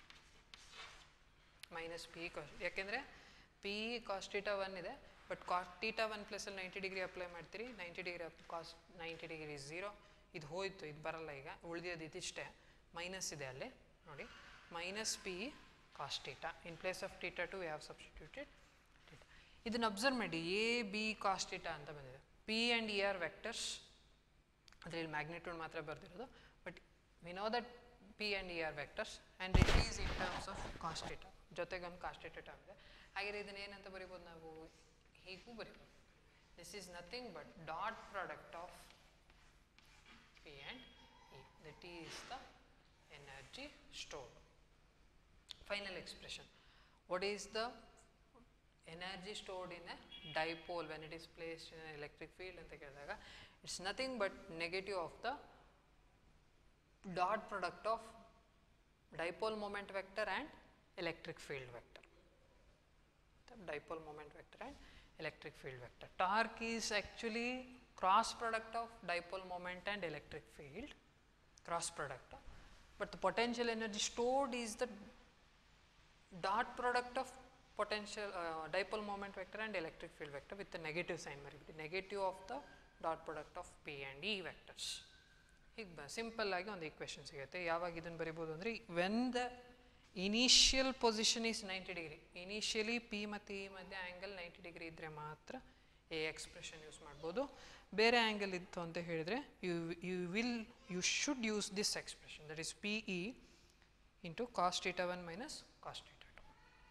minus P cos ಯಾಕೆಂದರೆ P E cos theta one ಇದೆ but cos theta one ಪ್ಲಸಲ್ಲಿ ನೈಂಟಿ ಡಿಗ್ರಿ ಅಪ್ಲೈ ಮಾಡ್ತೀರಿ ninety degree cos ninety degree zero ಇದು ಹೋಯ್ತು ಇದು ಬರಲ್ಲ ಈಗ ಉಳಿದಿದ್ದು ಇದಿಷ್ಟೇ ಮೈನಸ್ ಇದೆ ಅಲ್ಲಿ ನೋಡಿ minus P E cos theta in place of theta two have substituted theta ಇದನ್ನು ಅಬ್ಸರ್ವ್ ಮಾಡಿ ಎ ಬಿ ಕಾಸ್ ಟೀಟಾ ಅಂತ ಬಂದಿದೆ P and E are vectors ಅಂದರೆ ಇಲ್ಲಿ ಮ್ಯಾಗ್ನಿಟ್ಯೂಡ್ ಮಾತ್ರ ಬರೆದಿರೋದು but we know that P and E are vectors and it is in terms of cos theta ಜೊತೆಗೆ ಒಂದು ಕಾಸ್ಟಿಟ ಟರ್ಮ್ ಇದೆ ಹಾಗೆ ಇದನ್ನ ಏನಂತ ಬರಿಬೋದು ನಾವು ಹೀಗೂ ಬರಿಬೋದು this is nothing but dot product of P and E that is the energy stored final expression what is the energy stored in a dipole when it is placed in electric field ಅಂತ ಕೇಳಿದಾಗ it's nothing but negative of the dot product of dipole moment vector and electric field vector dipole moment vector and electric field vector. Torque is actually cross product of dipole moment and electric field, cross product. But the potential energy stored is the dot product of potential uh, dipole moment vector and electric field vector with the negative sign ಬರೀಬಿಟ್ಟು negative of the dot product of P and E vectors. ಹೀಗೆ ಬ simple ಆಗಿ ಒಂದು equation ಸಿಗುತ್ತೆ ಯಾವಾಗ ಇದನ್ನು ಬರಿಬೋದು ಅಂದರೆ when the initial position is ninety degree initially P ಮತ್ತು ಇ ಮಧ್ಯೆ ಆ್ಯಂಗಲ್ ನೈಂಟಿ ಡಿಗ್ರಿ ಇದ್ದರೆ ಮಾತ್ರ ಎ ಎಕ್ಸ್ಪ್ರೆಷನ್ ಯೂಸ್ ಮಾಡ್ಬೋದು ಬೇರೆ ಆ್ಯಂಗಲ್ ಇತ್ತು ಅಂತ ಹೇಳಿದರೆ you you will you should use this expression that is P E into cos theta one minus cos theta two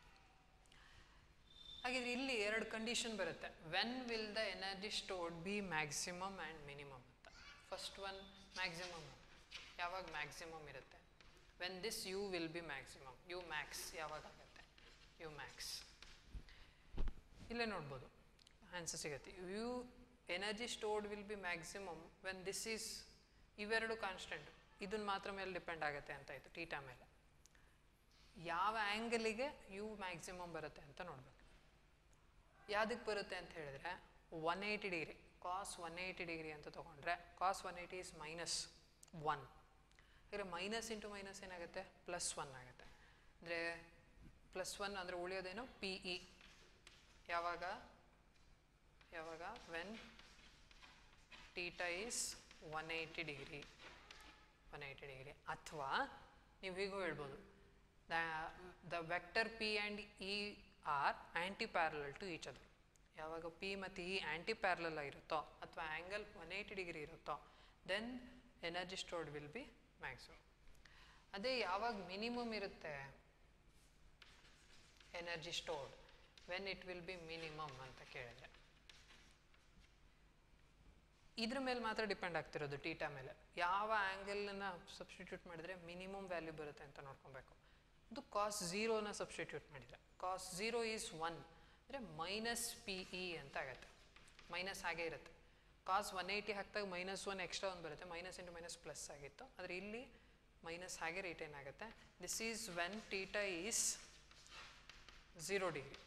ಹಾಗಿದ್ರೆ ಇಲ್ಲಿ ಎರಡು ಕಂಡೀಷನ್ ಬರುತ್ತೆ when will the energy stored be maximum and minimum ಅಂತ ಫಸ್ಟ್ ಒನ್ ಮ್ಯಾಕ್ಸಿಮಮ್ ಯಾವಾಗ maximum ಇರುತ್ತೆ when this U will be maximum U max ಯಾವಾಗ ಆಗುತ್ತೆ U max ಇಲ್ಲೇ ನೋಡ್ಬೋದು ಆನ್ಸರ್ ಸಿಗುತ್ತೆ U energy stored will be maximum when this is ಇವೆರಡು constant ಇದನ್ನ ಮಾತ್ರ ಮೇಲೆ ಡಿಪೆಂಡ್ ಆಗುತ್ತೆ ಅಂತ ಆಯಿತು ಟೀಟಾ ಮೇಲೆ ಯಾವ ಆ್ಯಂಗಲಿಗೆ ಯು ಮ್ಯಾಕ್ಸಿಮಮ್ ಬರುತ್ತೆ ಅಂತ ನೋಡಬೇಕು ಯಾವುದಕ್ಕೆ ಬರುತ್ತೆ ಅಂತ ಹೇಳಿದ್ರೆ one eighty degree cos one eighty degree ಅಂತ ತೊಗೊಂಡ್ರೆ cos one eighty is minus one ಹಾಗೆ ಮೈನಸ್ ಇಂಟು ಮೈನಸ್ ಏನಾಗುತ್ತೆ ಪ್ಲಸ್ ಒನ್ ಆಗುತ್ತೆ ಅಂದರೆ ಪ್ಲಸ್ ಒನ್ ಅಂದರೆ ಉಳಿಯೋದೇನು ಪಿ ಇ ಯಾವಾಗ ಯಾವಾಗ when theta is one eighty degree one eighty degree ಅಥವಾ ನೀವು ಹೀಗೂ ಹೇಳ್ಬೋದು the, the vector p and e are anti-parallel to each other ಯಾವಾಗ ಪಿ ಮತ್ತು ಇ ಆ್ಯಂಟಿ ಪ್ಯಾರಲಲ್ ಆಗಿರುತ್ತೋ ಅಥವಾ ಆ್ಯಂಗಲ್ ಒನ್ ಏಯ್ಟಿ ಡಿಗ್ರಿ ಇರುತ್ತೋ then energy stored will be maximum ಅದೇ ಯಾವಾಗ ಮಿನಿಮಮ್ ಇರುತ್ತೆ energy stored when it will be minimum ಅಂತ ಕೇಳಿದ್ರೆ ಇದ್ರ ಮೇಲೆ ಮಾತ್ರ ಡಿಪೆಂಡ್ ಆಗ್ತಿರೋದು ಟೀಟಾ ಮೇಲೆ ಯಾವ ಆ್ಯಂಗಲನ್ನ ಸಬ್ಸ್ಟಿಟ್ಯೂಟ್ ಮಾಡಿದರೆ ಮಿನಿಮಮ್ ವ್ಯಾಲ್ಯೂ ಬರುತ್ತೆ ಅಂತ ನೋಡ್ಕೊಬೇಕು ಇದು ಕಾಸ್ ಝೀರೋನ ಸಬ್ಸ್ಟಿಟ್ಯೂಟ್ ಮಾಡಿದರೆ ಕಾಸ್ ಝೀರೋ ಈಸ್ ಒನ್ ಅಂದರೆ ಮೈನಸ್ ಪಿ ಇ ಅಂತ ಆಗುತ್ತೆ ಮೈನಸ್ ಹಾಗೆ ಇರುತ್ತೆ ಕಾಸ್ ಒನ್ ಏಯ್ಟಿ ಹಾಕಿದಾಗ ಮೈನಸ್ ಒನ್ ಎಕ್ಸ್ಟ್ರಾ ಒಂದು ಬರುತ್ತೆ ಮೈನಸ್ ಇಂಟು ಮೈನಸ್ ಪ್ಲಸ್ ಆಗಿತ್ತು ಆದರೆ ಇಲ್ಲಿ ಮೈನಸ್ ಹಾಗೆ ರಿಟೈನ್ ಆಗುತ್ತೆ this is when theta is zero degree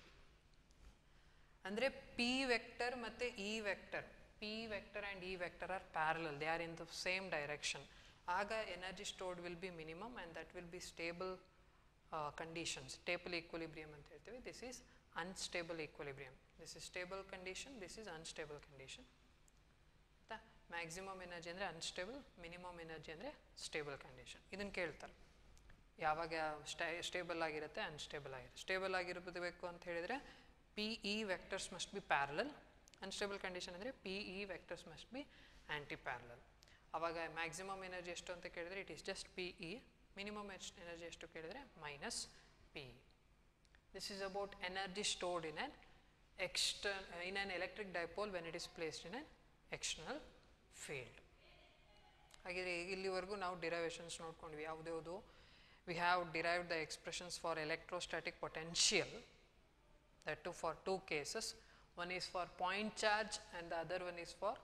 ಅಂದರೆ ಪಿ ವೆಕ್ಟರ್ ಮತ್ತು E vector P vector and E vector are parallel they are in the same direction ಆಗ energy stored will be minimum and that will be stable conditions stable equilibrium ಅಂತ ಹೇಳ್ತೀವಿ this is unstable equilibrium this is stable condition this is unstable condition ಆಯಿತಾ maximum energy ಅಂದರೆ unstable minimum energy ಅಂದರೆ stable condition ಇದನ್ನು ಕೇಳ್ತಾರೆ ಯಾವಾಗ stay stable ಆಗಿರುತ್ತೆ unstable ಆಗಿರುತ್ತೆ ಸ್ಟೇಬಲ್ ಆಗಿರಬೇಕು ಅಂತ ಹೇಳಿದರೆ P E vectors must be parallel unstable condition ಅಂದರೆ P E vectors must be anti parallel ಆವಾಗ ಮ್ಯಾಕ್ಸಿಮಮ್ ಎನರ್ಜಿ ಎಷ್ಟು ಅಂತ ಕೇಳಿದರೆ it is just P E minimum energy ಎಷ್ಟು ಕೇಳಿದರೆ minus P E this is about energy stored in an extern in an electric dipole when it is placed in an external field ಹಾಗೆ ಇಲ್ಲಿವರೆಗೂ ನಾವು derivations ನೋಡ್ಕೊಂಡ್ವಿ ಯಾವುದ್ಯಾವುದು we have derived the expressions for electrostatic potential that too for two cases one is for point charge and the other one is for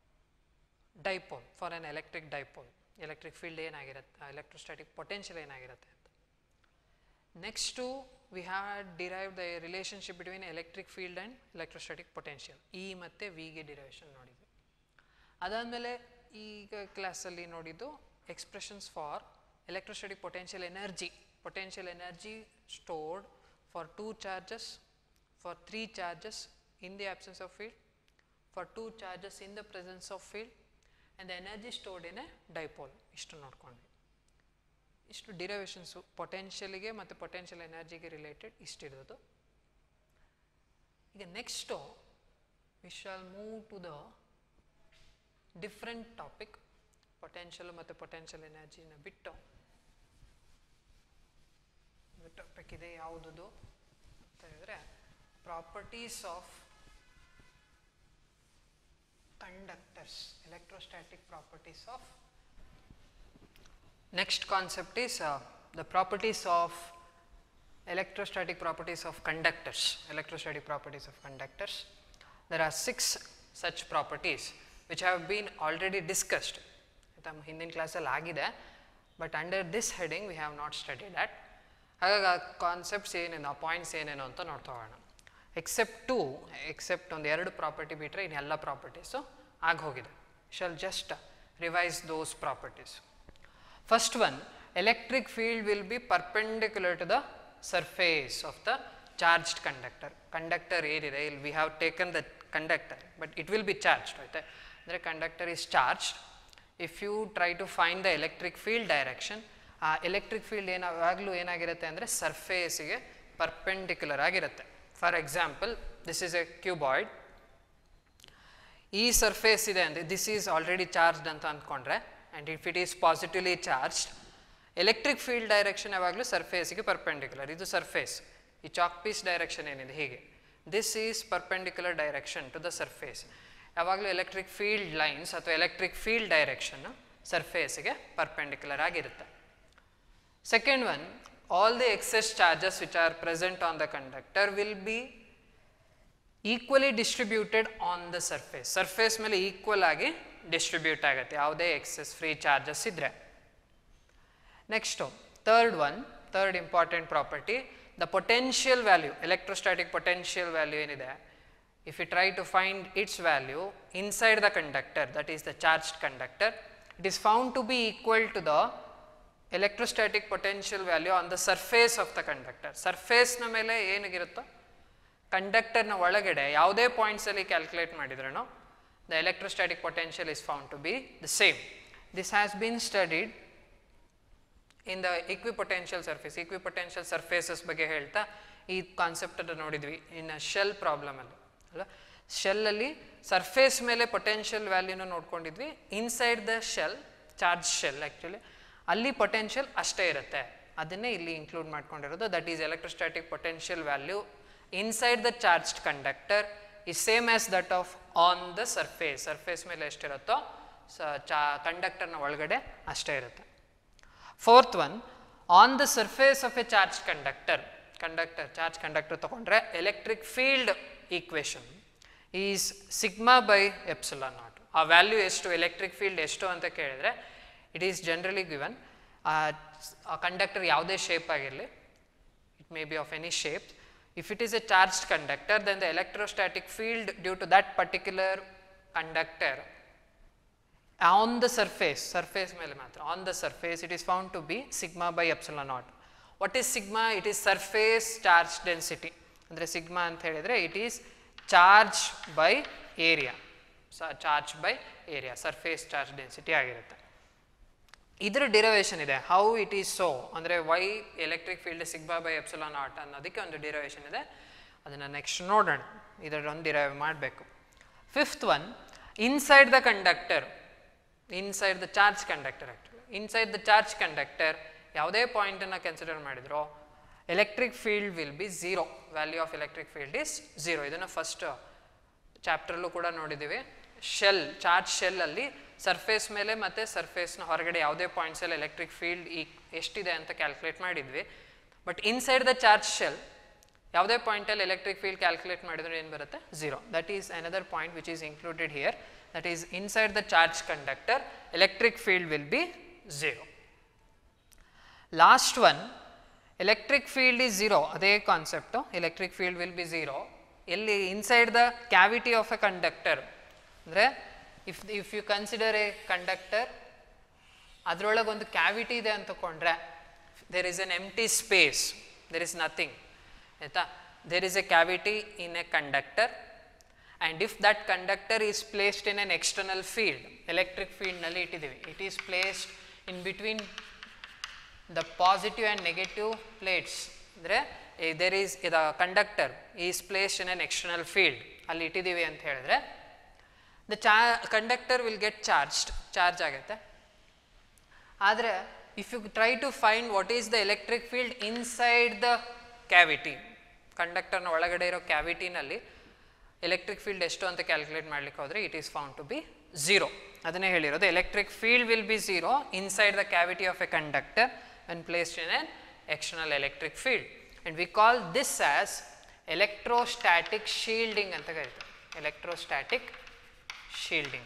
dipole for an electric dipole electric field ಏನಾಗಿರುತ್ತೆ electrostatic potential ಏನಾಗಿರುತ್ತೆ ಅಂತ next we have derive the relationship between electric field and electrostatic potential E ಮತ್ತು ವಿಗೆ derivation ನೋಡಿದ್ವಿ ಅದಾದಮೇಲೆ ಈಗ ಕ್ಲಾಸಲ್ಲಿ ನೋಡಿದ್ದು expressions for electrostatic potential energy potential energy stored for two charges for three charges in the absence of field for two charges in the presence of field and the energy stored in a dipole ಇಷ್ಟು ನೋಡ್ಕೊಂಡ್ವಿ ಇಷ್ಟು ಡಿರೈವೇಷನ್ಸು ಪೊಟೆನ್ಷಿಯಲಿಗೆ ಮತ್ತು potential ಎನರ್ಜಿಗೆ related ಇಷ್ಟಿರೋದು ಈಗ next we shall move to the different topic potential ಮತ್ತು potential ಎನರ್ಜಿನ ಬಿಟ್ಟು topic ಇದೆ ಯಾವುದದು ಅಂತ ಹೇಳಿದ್ರೆ properties of conductors electrostatic properties of next concept is the properties of electrostatic properties of conductors electrostatic properties of conductors there are six such properties which have been already discussed ನಮ್ಮ ಹಿಂದಿನ ಕ್ಲಾಸಲ್ಲಿ ಆಗಿದೆ but under this heading we have not study that ಹಾಗಾಗಿ ಆ concepts ಏನೇನು ಆ points ಏನೇನು ಅಂತ ನೋಡ್ತೋಗೋಣ ಎಕ್ಸೆಪ್ಟ್ ಟು ಎಕ್ಸೆಪ್ಟ್ ಒಂದು ಎರಡು ಪ್ರಾಪರ್ಟಿ ಬಿಟ್ಟರೆ ಇನ್ನೆಲ್ಲ ಪ್ರಾಪರ್ಟೀಸು ಆಗಿ ಹೋಗಿದೆ shall just revise those properties first one electric field will be perpendicular to the surface of the charged conductor conductor ಏನಿದೆ ಇಲ್ಲಿ we have taken the conductor but it will be charged ಆಯ್ತಾ ಅಂದರೆ conductor is charged if you try to find the electric field direction ಆ electric field ಏನು ಯಾವಾಗಲೂ ಏನಾಗಿರುತ್ತೆ ಅಂದರೆ ಸರ್ಫೇಸಿಗೆ ಪರ್ಪೆಂಡಿಕ್ಯುಲರ್ ಆಗಿರುತ್ತೆ for example this is a cuboid ಈ ಸರ್ಫೇಸ್ ಇದೆ ಅಂದರೆ ದಿಸ್ ಈಸ್ ಆಲ್ರೆಡಿ ಚಾರ್ಜ್ಡ್ ಅಂತ ಅಂದ್ಕೊಂಡ್ರೆ and if it is positively charged electric field direction ಯಾವಾಗಲೂ ಸರ್ಫೇಸಿಗೆ ಪರ್ಪೆಂಡಿಕ್ಯುಲರ್ ಇದು ಸರ್ಫೇಸ್ ಈ ಚಾಕ್ ಪೀಸ್ ಡೈರೆಕ್ಷನ್ ಏನಿದೆ ಹೀಗೆ this is perpendicular direction to the surface ಯಾವಾಗಲೂ ಎಲೆಕ್ಟ್ರಿಕ್ ಫೀಲ್ಡ್ ಲೈನ್ಸ್ ಅಥವಾ ಎಲೆಕ್ಟ್ರಿಕ್ ಫೀಲ್ಡ್ ಡೈರೆಕ್ಷನ್ನು ಸರ್ಫೇಸಿಗೆ ಪರ್ಪೆಂಡಿಕ್ಯುಲರ್ ಆಗಿರುತ್ತೆ second one all the excess charges which are present on the conductor will be equally distributed on the surface surface ಮೇಲೆ equal ಆಗಿ distribute ಆಗುತ್ತೆ ಯಾವುದೇ excess free charges ಇದ್ದರೆ next third one third important property the potential value electrostatic potential value ಏನಿದೆ if you try to find its value inside the conductor that is the charged conductor it is found to be equal to the electrostatic potential value on the surface of the conductor surface ನ ಮೇಲೆ ಏನಾಗಿರುತ್ತೋ ಕಂಡಕ್ಟರ್ನ ಒಳಗಡೆ ಯಾವುದೇ ಪಾಯಿಂಟ್ಸಲ್ಲಿ calculate ಮಾಡಿದ್ರೂ the electrostatic potential is found to be the same this has been studied in the equipotential surface equipotential surfaces ಬಗ್ಗೆ ಹೇಳ್ತಾ ಈ ಕಾನ್ಸೆಪ್ಟನ್ನು ನೋಡಿದ್ವಿ ಇನ್ನು ಶೆಲ್ ಪ್ರಾಬ್ಲಮಲ್ಲಿ ಅಲ್ವಾ ಶೆಲ್ಲಲ್ಲಿ ಸರ್ಫೇಸ್ ಮೇಲೆ ಪೊಟೆನ್ಷಿಯಲ್ ವ್ಯಾಲ್ಯೂನ ನೋಡ್ಕೊಂಡಿದ್ವಿ inside the shell charge shell actually ಅಲ್ಲಿ ಪೊಟೆನ್ಷಿಯಲ್ ಅಷ್ಟೇ ಇರುತ್ತೆ ಅದನ್ನೇ ಇಲ್ಲಿ ಇನ್ಕ್ಲೂಡ್ ಮಾಡ್ಕೊಂಡಿರೋದು that is electrostatic potential value inside the charged conductor is same as that of on the surface surface ಮೇಲೆ ಎಷ್ಟಿರುತ್ತೋ ಸ ಚಾ ಕಂಡಕ್ಟರ್ನ ಒಳಗಡೆ ಅಷ್ಟೇ ಇರುತ್ತೆ fourth one on the surface of a charge conductor conductor charge conductor ತಗೊಂಡ್ರೆ electric field equation is sigma by epsilon naught ಆ ವ್ಯಾಲ್ಯೂ ಎಷ್ಟು ಎಲೆಕ್ಟ್ರಿಕ್ ಫೀಲ್ಡ್ ಎಷ್ಟು ಅಂತ ಕೇಳಿದರೆ ಇಟ್ ಈಸ್ ಜನರಲಿ ಗಿವನ್ ಆ ಕಂಡಕ್ಟರ್ ಯಾವುದೇ ಶೇಪ್ ಆಗಿರಲಿ it may be of any shape. If it is a charged conductor, then the electrostatic field due to that particular conductor on the surface, surface ಮೇಲೆ ಮಾತ್ರ on the surface, it is found to be sigma by epsilon naught. What is sigma? It is surface charge density. ಅಂದರೆ sigma ಅಂತ ಹೇಳಿದರೆ it is charge by area charge by area surface charge density ಆಗಿರುತ್ತೆ ಇದ್ರ derivation ಇದೆ how it is so ಅಂದರೆ why electric field sigma by epsilon naught ಅನ್ನೋದಕ್ಕೆ ಒಂದು derivation ಇದೆ ಅದನ್ನು ನೆಕ್ಸ್ಟ್ ನೋಡೋಣ ಇದರೊಂದು ಡಿರೈವ್ ಮಾಡಬೇಕು fifth one inside the conductor inside the charge conductor actually inside the charge conductor ಯಾವುದೇ ಪಾಯಿಂಟನ್ನು ಕನ್ಸಿಡರ್ ಮಾಡಿದ್ರು electric field will be zero value of electric field is zero ಇದನ್ನು ಫಸ್ಟ್ ಚಾಪ್ಟ್ರಲ್ಲೂ ಕೂಡ ನೋಡಿದ್ದೀವಿ ಶೆಲ್ ಚಾರ್ಜ್ ಶೆಲ್ಲಲ್ಲಿ ಸರ್ಫೇಸ್ ಮೇಲೆ ಮತ್ತು ಸರ್ಫೇಸ್ನ ಹೊರಗಡೆ ಯಾವುದೇ ಪಾಯಿಂಟ್ಸಲ್ಲಿ ಎಲೆಕ್ಟ್ರಿಕ್ ಫೀಲ್ಡ್ ಈ ಎಷ್ಟಿದೆ ಅಂತ ಕ್ಯಾಲ್ಕುಲೇಟ್ ಮಾಡಿದ್ವಿ but inside the charge shell ಯಾವುದೇ ಪಾಯಿಂಟಲ್ಲಿ ಎಲೆಕ್ಟ್ರಿಕ್ ಫೀಲ್ಡ್ ಕ್ಯಾಲ್ಕುಲೇಟ್ ಮಾಡಿದ್ರೆ ಏನು ಬರುತ್ತೆ zero that is another point which is included here that is inside the charge conductor electric field will be zero last one electric field is zero ಅದೇ concept electric field will be zero ಎಲ್ಲಿ inside the cavity of a conductor ಅಂದರೆ if if you consider a conductor ಅದರೊಳಗೆ ಒಂದು cavity ಇದೆ ಅಂತ ತಗೊಂಡ್ರೆ there is an empty space there is nothing ಆಯಿತಾ there is a cavity in a conductor and if that conductor is placed in an external field electric ಫೀಲ್ಡ್ನಲ್ಲಿ ಇಟ್ಟಿದ್ದೀವಿ it is placed in between the positive and negative plates ಅಂದರೆ there is the conductor is placed in an external field ಅಲ್ಲಿ ಇಟ್ಟಿದ್ದೀವಿ ಅಂತ ಹೇಳಿದ್ರೆ the ಚಾ conductor will get charged charge ಆಗುತ್ತೆ ಆದರೆ if you try to find what is the electric field inside the cavity ಕಂಡಕ್ಟರ್ನ ಒಳಗಡೆ ಇರೋ ಕ್ಯಾವಿಟಿನಲ್ಲಿ ಎಲೆಕ್ಟ್ರಿಕ್ ಫೀಲ್ಡ್ ಎಷ್ಟು ಅಂತ ಕ್ಯಾಲ್ಕುಲೇಟ್ ಮಾಡ್ಲಿಕ್ಕೆ ಹೋದರೆ it is found to be zero ಅದನ್ನೇ ಹೇಳಿರೋದು electric field will be zero inside the cavity of a conductor and placed in an external electric field and we call this as electrostatic shielding ಅಂತ ಕರೀತಾರೆ electrostatic shielding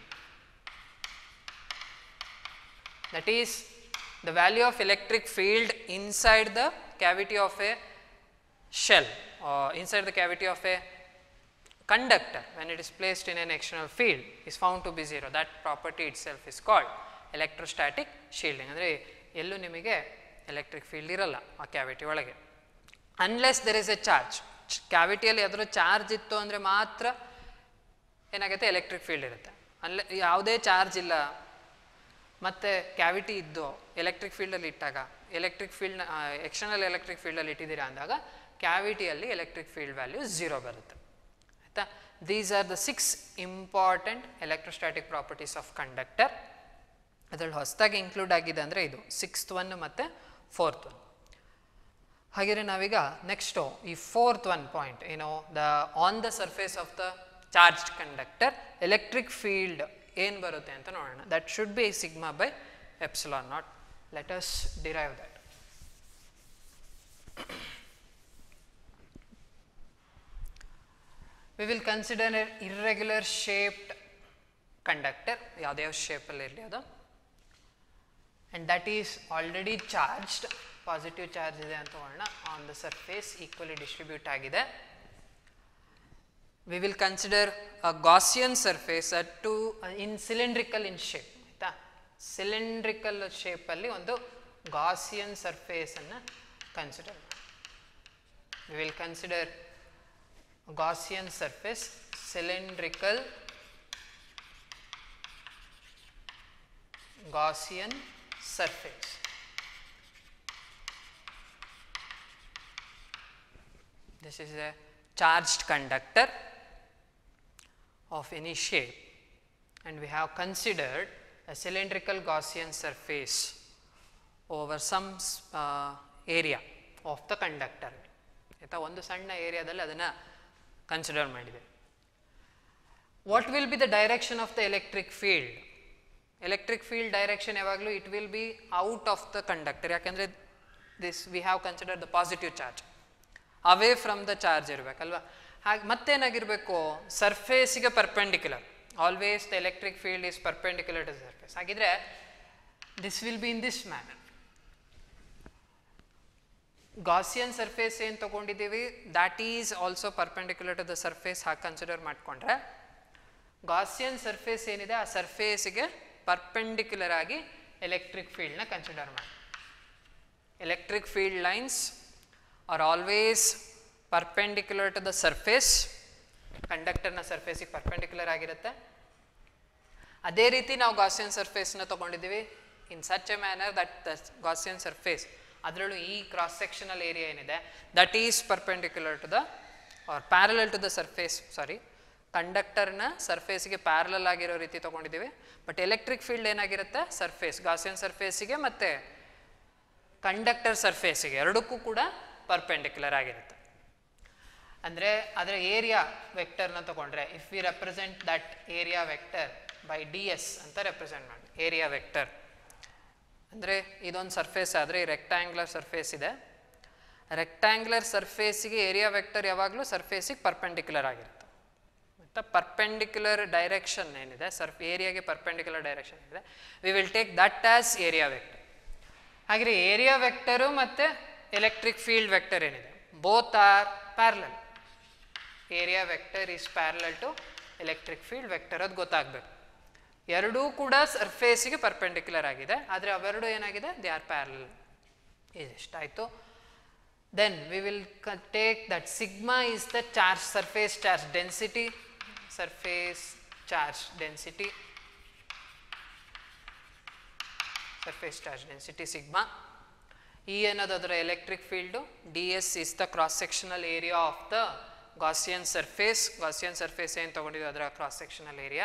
that is the value of electric field inside the cavity of a shell or inside the cavity of a conductor when it is placed in an external field is found to be zero that property itself is called electrostatic shielding ಅಂದರೆ ಎಲ್ಲೂ ನಿಮಗೆ electric field ಇರಲ್ಲ ಆ cavity ಒಳಗೆ unless there is a charge ಕ್ಯಾವಿಟಿಯಲ್ಲಿ ಯಾವ್ದಾದ್ರು charge ಇತ್ತು ಅಂದರೆ ಮಾತ್ರ ಏನಾಗುತ್ತೆ ಎಲೆಕ್ಟ್ರಿಕ್ ಫೀಲ್ಡ್ ಇರುತ್ತೆ ಅಲ್ಲೇ ಯಾವುದೇ ಚಾರ್ಜ್ ಇಲ್ಲ ಮತ್ತು ಕ್ಯಾವಿಟಿ ಇದ್ದು ಎಲೆಕ್ಟ್ರಿಕ್ ಫೀಲ್ಡಲ್ಲಿ ಇಟ್ಟಾಗ ಎಲೆಕ್ಟ್ರಿಕ್ ಫೀಲ್ಡ್ ಎಕ್ಸ್ಟರ್ನಲ್ ಎಲೆಕ್ಟ್ರಿಕ್ ಫೀಲ್ಡಲ್ಲಿ ಇಟ್ಟಿದ್ದೀರಾ ಅಂದಾಗ ಕ್ಯಾವಿಟಿಯಲ್ಲಿ ಎಲೆಕ್ಟ್ರಿಕ್ ಫೀಲ್ಡ್ ವ್ಯಾಲ್ಯೂ ಝೀರೋ ಬರುತ್ತೆ ಆಯಿತಾ these are the six important electrostatic properties of conductor ಅದರಲ್ಲಿ ಹೊಸದಾಗಿ ಇನ್ಕ್ಲೂಡ್ ಆಗಿದೆ ಅಂದರೆ ಇದು ಸಿಕ್ಸ್ತ್ ಒನ್ ಮತ್ತು ಫೋರ್ತ್ ಒನ್ ಹಾಗೆಯೇ ನಾವೀಗ ನೆಕ್ಸ್ಟು ಈ ಫೋರ್ತ್ ಒನ್ ಪಾಯಿಂಟ್ ಏನು the on the surface of the charged conductor electric field ಏನು ಬರುತ್ತೆ ಅಂತ ನೋಡೋಣ that should be sigma by epsilon naught let us derive that we will consider an irregular shaped conductor ಯಾವುದೇ ಶೇಪಲ್ಲಿ ಇರಲಿ ಅದು and that is already charged positive charge ಇದೆ ಅಂತ ತಗೊಳ್ಳೋಣ on the surface equally distribute ಆಗಿದೆ we will consider a Gaussian surface at to in cylindrical in shape ಆಯಿತಾ cylindrical ಶೇಪಲ್ಲಿ ಒಂದು ಗಾಸಿಯನ್ ಸರ್ಫೇಸನ್ನು consider we will consider Gaussian surface cylindrical Gaussian surface this is a charged conductor of any shape and we have considered a cylindrical Gaussian surface over some s- uh, area of the conductor ಆಯಿತಾ ಒಂದು ಸಣ್ಣ ಏರಿಯಾದಲ್ಲಿ ಅದನ್ನು consider ಮಾಡಿದೆ what will be the direction of the electric field electric field direction ಯಾವಾಗಲೂ it will be out of the conductor ಯಾಕೆಂದರೆ this we have consider the positive charge away from the charge ಇರಬೇಕಲ್ವಾ ಹಾಗೆ ಮತ್ತೇನಾಗಿರಬೇಕು ಸರ್ಫೇಸಿಗೆ perpendicular always the electric field is perpendicular to surface ಹಾಗಿದ್ರೆ this will be in this manner Gaussian surface ಏನು ತೊಗೊಂಡಿದ್ದೀವಿ that is also perpendicular to the surface ಹಾಗೆ consider ಮಾಡಿಕೊಂಡ್ರೆ Gaussian surface ಏನಿದೆ ಆ ಸರ್ಫೇಸಿಗೆ ಪರ್ಪೆಂಡಿಕ್ಯುಲರ್ ಆಗಿ ಎಲೆಕ್ಟ್ರಿಕ್ ಫೀಲ್ಡ್ನ ಕನ್ಸಿಡರ್ ಮಾಡಿ electric field lines are always perpendicular to the surface ಕಂಡಕ್ಟರ್ನ ಸರ್ಫೇಸಿಗೆ ಪರ್ಪೆಂಡಿಕ್ಯುಲರ್ ಆಗಿರುತ್ತೆ ಅದೇ ರೀತಿ ನಾವು ಗಾಸಿಯನ್ ಸರ್ಫೇಸ್ನ ತೊಗೊಂಡಿದ್ದೀವಿ in such a manner that the Gaussian surface ಅದರಲ್ಲೂ ಈ ಕ್ರಾಸ್ ಸೆಕ್ಷನಲ್ ಏರಿಯಾ ಏನಿದೆ that is perpendicular to the or parallel to the surface sorry ಕಂಡಕ್ಟರ್ನ ಸರ್ಫೇಸಿಗೆ ಪ್ಯಾರಲಲ್ ಆಗಿರೋ ರೀತಿ ತೊಗೊಂಡಿದ್ದೀವಿ ಬಟ್ ಎಲೆಕ್ಟ್ರಿಕ್ ಫೀಲ್ಡ್ ಏನಾಗಿರುತ್ತೆ ಸರ್ಫೇಸ್ ಗಾಸಿಯನ್ ಸರ್ಫೇಸಿಗೆ ಮತ್ತು ಕಂಡಕ್ಟರ್ ಸರ್ಫೇಸಿಗೆ ಎರಡಕ್ಕೂ ಕೂಡ ಪರ್ಪೆಂಡಿಕ್ಯುಲರ್ ಆಗಿರುತ್ತೆ ಅಂದರೆ ಅದರ ಏರಿಯಾ ವೆಕ್ಟರ್ನ ತಗೊಂಡ್ರೆ if we represent that area vector by D S ಅಂತ ರೆಪ್ರೆಸೆಂಟ್ ಮಾಡಿ ಏರಿಯಾ ವೆಕ್ಟರ್ ಅಂದರೆ ಇದೊಂದು ಸರ್ಫೇಸ್ ಆದರೆ ಈ ರೆಕ್ಟ್ಯಾಂಗ್ಯುಲರ್ ಸರ್ಫೇಸ್ ಇದೆ ರೆಕ್ಟ್ಯಾಂಗ್ಯುಲರ್ ಸರ್ಫೇಸಿಗೆ ಏರಿಯಾ ವೆಕ್ಟರ್ ಯಾವಾಗಲೂ ಸರ್ಫೇಸಿಗೆ ಪರ್ಪೆಂಡಿಕ್ಯುಲರ್ ಆಗಿರುತ್ತೆ ಮತ್ತು ಪರ್ಪೆಂಡಿಕ್ಯುಲರ್ ಡೈರೆಕ್ಷನ್ ಏನಿದೆ ಸರ್ಫ್ ಏರಿಯಾಗೆ ಪರ್ಪೆಂಡಿಕ್ಯುಲರ್ ಡೈರೆಕ್ಷನ್ ಇದೆ we will take that as area vector ಹಾಗೆ ಏರಿಯಾ ವೆಕ್ಟರು ಮತ್ತು ಎಲೆಕ್ಟ್ರಿಕ್ ಫೀಲ್ಡ್ ವೆಕ್ಟರ್ ಏನಿದೆ both are parallel area vector is parallel to electric field vector ಅದು ಗೊತ್ತಾಗಬೇಕು ಎರಡೂ ಕೂಡ ಸರ್ಫೇಸಿಗೆ ಪರ್ಪೆಂಡಿಕ್ಯುಲರ್ ಆಗಿದೆ ಆದರೆ ಅವೆರಡು ಏನಾಗಿದೆ ದೇ ಆರ್ ಪ್ಯಾರಲಲ್ ಇದಿಷ್ಟಾಯಿತು then we will take that sigma is the charge surface charge density surface charge density surface charge density sigma E ಅನ್ನೋದು ಅದರ electric field D S is the cross sectional area of the Gaussian surface Gaussian surface ಏನು ತೊಗೊಂಡಿದ್ದು ಅದರ cross sectional area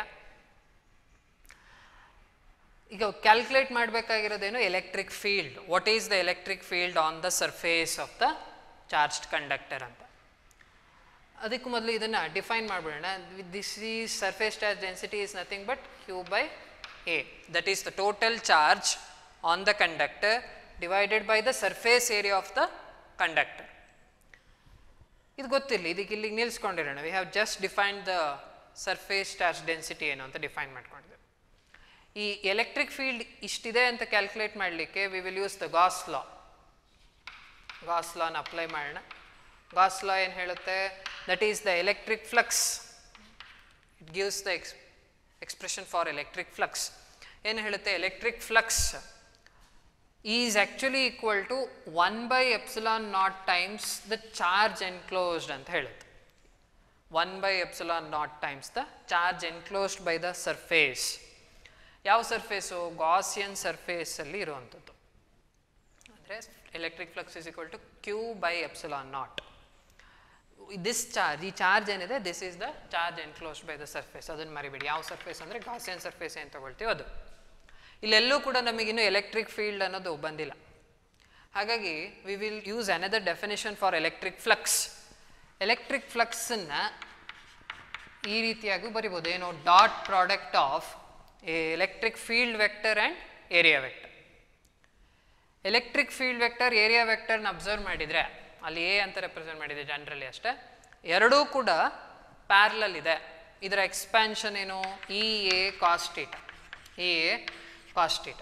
ಈಗ calculate ಮಾಡಬೇಕಾಗಿರೋದೇನು electric field what is the electric field on the surface of the charged conductor ಅಂತ ಅದಕ್ಕೂ ಮೊದಲು ಇದನ್ನು define ಮಾಡಿಬಿಡೋಣ this is surface charge density is nothing but Q by A that is the total charge on the conductor divided by the surface area of the conductor ಇದು ಗೊತ್ತಿಲ್ಲ ಇದಕ್ಕೆ ಇಲ್ಲಿಗೆ ನಿಲ್ಸ್ಕೊಂಡಿರೋಣ we have just defined the surface charge density ಏನು ಅಂತ define ಮಾಡ್ಕೊಂಡಿದ್ದೇವೆ ಈ electric field ಇಷ್ಟಿದೆ ಅಂತ calculate ಮಾಡಲಿಕ್ಕೆ we will use the Gauss law Gauss ಲಾನ ಅಪ್ಲೈ ಮಾಡೋಣ ಗಾಸ್ ಲಾ ಏನು ಹೇಳುತ್ತೆ that is the electric flux it gives the ex expression for electric flux ಏನು ಹೇಳುತ್ತೆ electric flux is actually equal to one by epsilon naught times the charge enclosed ಅಂತ ಹೇಳುತ್ತೆ one by epsilon naught times the charge enclosed by the surface ಯಾವ surface Gaussian ಸರ್ಫೇಸಲ್ಲಿ ಇರುವಂಥದ್ದು ಅಂದರೆ electric flux is equal to Q by epsilon naught this charge ಈ charge ಏನಿದೆ this is the charge enclosed by the surface ಅದನ್ನು ಮರಿಬೇಡಿ ಯಾವ surface ಅಂದರೆ ಗಾಸಿಯನ್ ಸರ್ಫೇಸ್ ಏನು ತಗೊಳ್ತೀವಿ ಅದು ಇಲ್ಲೆಲ್ಲೂ ಕೂಡ ನಮಗಿನ್ನೂ ಎಲೆಕ್ಟ್ರಿಕ್ ಫೀಲ್ಡ್ ಅನ್ನೋದು ಬಂದಿಲ್ಲ ಹಾಗಾಗಿ we will use another definition for electric flux electric ಫ್ಲಕ್ಸನ್ನು ಈ ರೀತಿಯಾಗಿ ಬರಿಬೋದು ಏನು dot product of electric field vector and area vector electric field vector area ವೆಕ್ಟರ್ನ ಅಬ್ಸರ್ವ್ ಮಾಡಿದರೆ ಅಲ್ಲಿ ಎ ಅಂತ ರೆಪ್ರೆಸೆಂಟ್ ಮಾಡಿದೆ ಜನರಲಿ ಅಷ್ಟೇ ಎರಡೂ ಕೂಡ ಪ್ಯಾರ್ಲಲ್ ಇದೆ ಇದರ ಎಕ್ಸ್ಪ್ಯಾನ್ಷನ್ ಏನು E A cos theta E A cos theta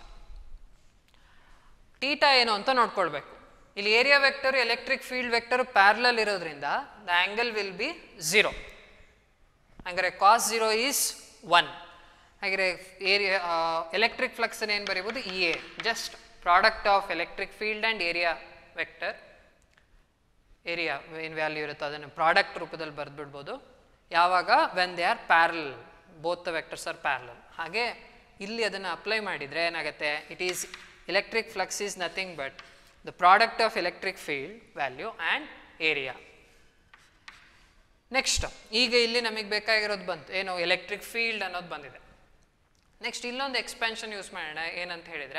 theta ಏನು ಅಂತ ನೋಡ್ಕೊಳ್ಬೇಕು ಇಲ್ಲಿ area vector electric field vector parallel ಇರೋದ್ರಿಂದ the angle will be zero ಹಾಗಾದ್ರೆ ಕಾಸ್ ಝೀರೋ ಈಸ್ ಒನ್ ಹಾಗೆ ಏರಿಯಾ ಎಲೆಕ್ಟ್ರಿಕ್ ಫ್ಲಕ್ಸ್ ಏನು ಬರೀಬೋದು E A just product of electric field and area vector area ಏನು ವ್ಯಾಲ್ಯೂ ಇರುತ್ತೋ ಅದನ್ನು ಪ್ರಾಡಕ್ಟ್ ರೂಪದಲ್ಲಿ ಬರೆದ್ಬಿಡ್ಬೋದು ಯಾವಾಗ when they are parallel both the vectors are parallel ಹಾಗೆ ಇಲ್ಲಿ ಅದನ್ನು ಅಪ್ಲೈ ಮಾಡಿದರೆ ಏನಾಗುತ್ತೆ it is electric flux is nothing but the product of electric field value and area next ಈಗ ಇಲ್ಲಿ ನಮಗೆ ಬೇಕಾಗಿರೋದು ಬಂತು ಏನು ಎಲೆಕ್ಟ್ರಿಕ್ ಫೀಲ್ಡ್ ಅನ್ನೋದು ಬಂದಿದೆ ನೆಕ್ಸ್ಟ್ ಇಲ್ಲೊಂದು ಎಕ್ಸ್ಪ್ಯಾನ್ಷನ್ ಯೂಸ್ ಮಾಡೋಣ ಏನಂತ ಹೇಳಿದರೆ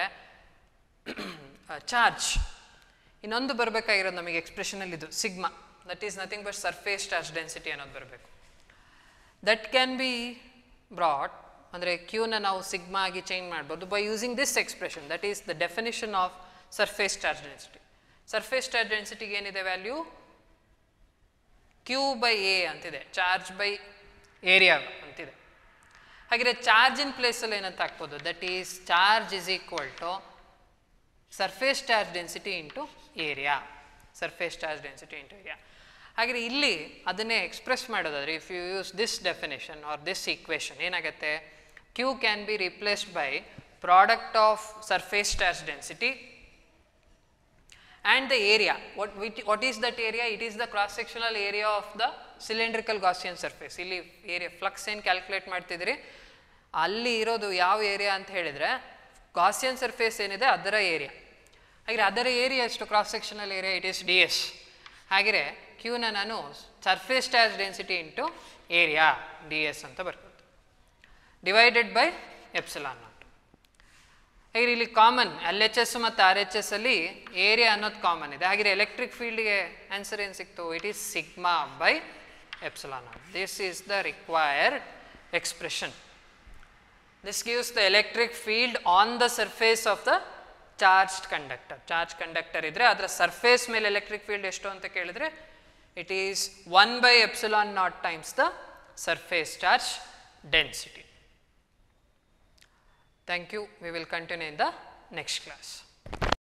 ಚಾರ್ಜ್ ಇನ್ನೊಂದು ಬರಬೇಕಾಗಿರೋದು ನಮಗೆ ಎಕ್ಸ್ಪ್ರೆಷನಲ್ಲಿ ಇದು sigma that is nothing but surface charge density ಅನ್ನೋದು ಬರಬೇಕು ದಟ್ ಕ್ಯಾನ್ ಬಿ ಬ್ರಾಡ್ ಅಂದರೆ ಕ್ಯೂನ ನಾವು ಸಿಗ್ಮಾ ಆಗಿ ಚೇಂಜ್ ಮಾಡ್ಬೋದು by using this expression that is the definition of surface charge density surface charge ಡೆನ್ಸಿಟಿಗೆ ಏನಿದೆ ವ್ಯಾಲ್ಯೂ ಕ್ಯೂ ಬೈ ಎ ಅಂತಿದೆ charge by area ಅಂತಿದೆ ಹಾಗೆ ಚಾರ್ಜ್ ಇನ್ ಪ್ಲೇಸಲ್ಲಿ ಏನಂತ ಹಾಕ್ಬೋದು that is charge is equal to surface charge density into area surface charge density into area ಹಾಗೆ ಇಲ್ಲಿ ಅದನ್ನೇ ಎಕ್ಸ್ಪ್ರೆಸ್ ಮಾಡೋದಾದ್ರೆ if you use this definition or this equation ಏನಾಗುತ್ತೆ Q can be replaced by product of surface charge density and the area what which, what is that area it is the cross sectional area of the cylindrical gaussian surface ಇಲ್ಲಿ area flux ಏನು calculate ಮಾಡ್ತಿದ್ರಿ ಅಲ್ಲಿ ಇರೋದು ಯಾವ area ಅಂತ ಹೇಳಿದರೆ Gaussian surface ಏನಿದೆ ಅದರ ಏರಿಯಾ ಹಾಗೆ ಅದರ ಏರಿಯಾ ಎಷ್ಟು cross sectional area it is D S ಹಾಗೆ ಕ್ಯೂನ ನಾನು surface charge density into area D S ಅಂತ ಬರ್ಬೋದು ಡಿವೈಡೆಡ್ ಬೈ ಎಪ್ಸಲಾನ್ ನಾಟ್ ಹಾಗೆ ಇಲ್ಲಿ ಕಾಮನ್ ಎಲ್ ಎಚ್ ಎಸ್ ಮತ್ತು ಆರ್ ಎಚ್ ಎಸ್ ಅಲ್ಲಿ ಏರಿಯಾ ಅನ್ನೋದು ಕಾಮನ್ ಇದೆ ಹಾಗೆ ಎಲೆಕ್ಟ್ರಿಕ್ ಫೀಲ್ಡ್ಗೆ ಆನ್ಸರ್ ಏನು ಸಿಕ್ತು it is sigma by epsilon this is the required expression this gives the electric field on the surface of the charged conductor charge conductor ಇದ್ದರೆ ಅದರ surface ಮೇಲೆ ಎಲೆಕ್ಟ್ರಿಕ್ ಫೀಲ್ಡ್ ಎಷ್ಟು ಅಂತ ಕೇಳಿದ್ರೆ it is one by epsilon naught times the surface charge density Thank you. We will continue in the next class.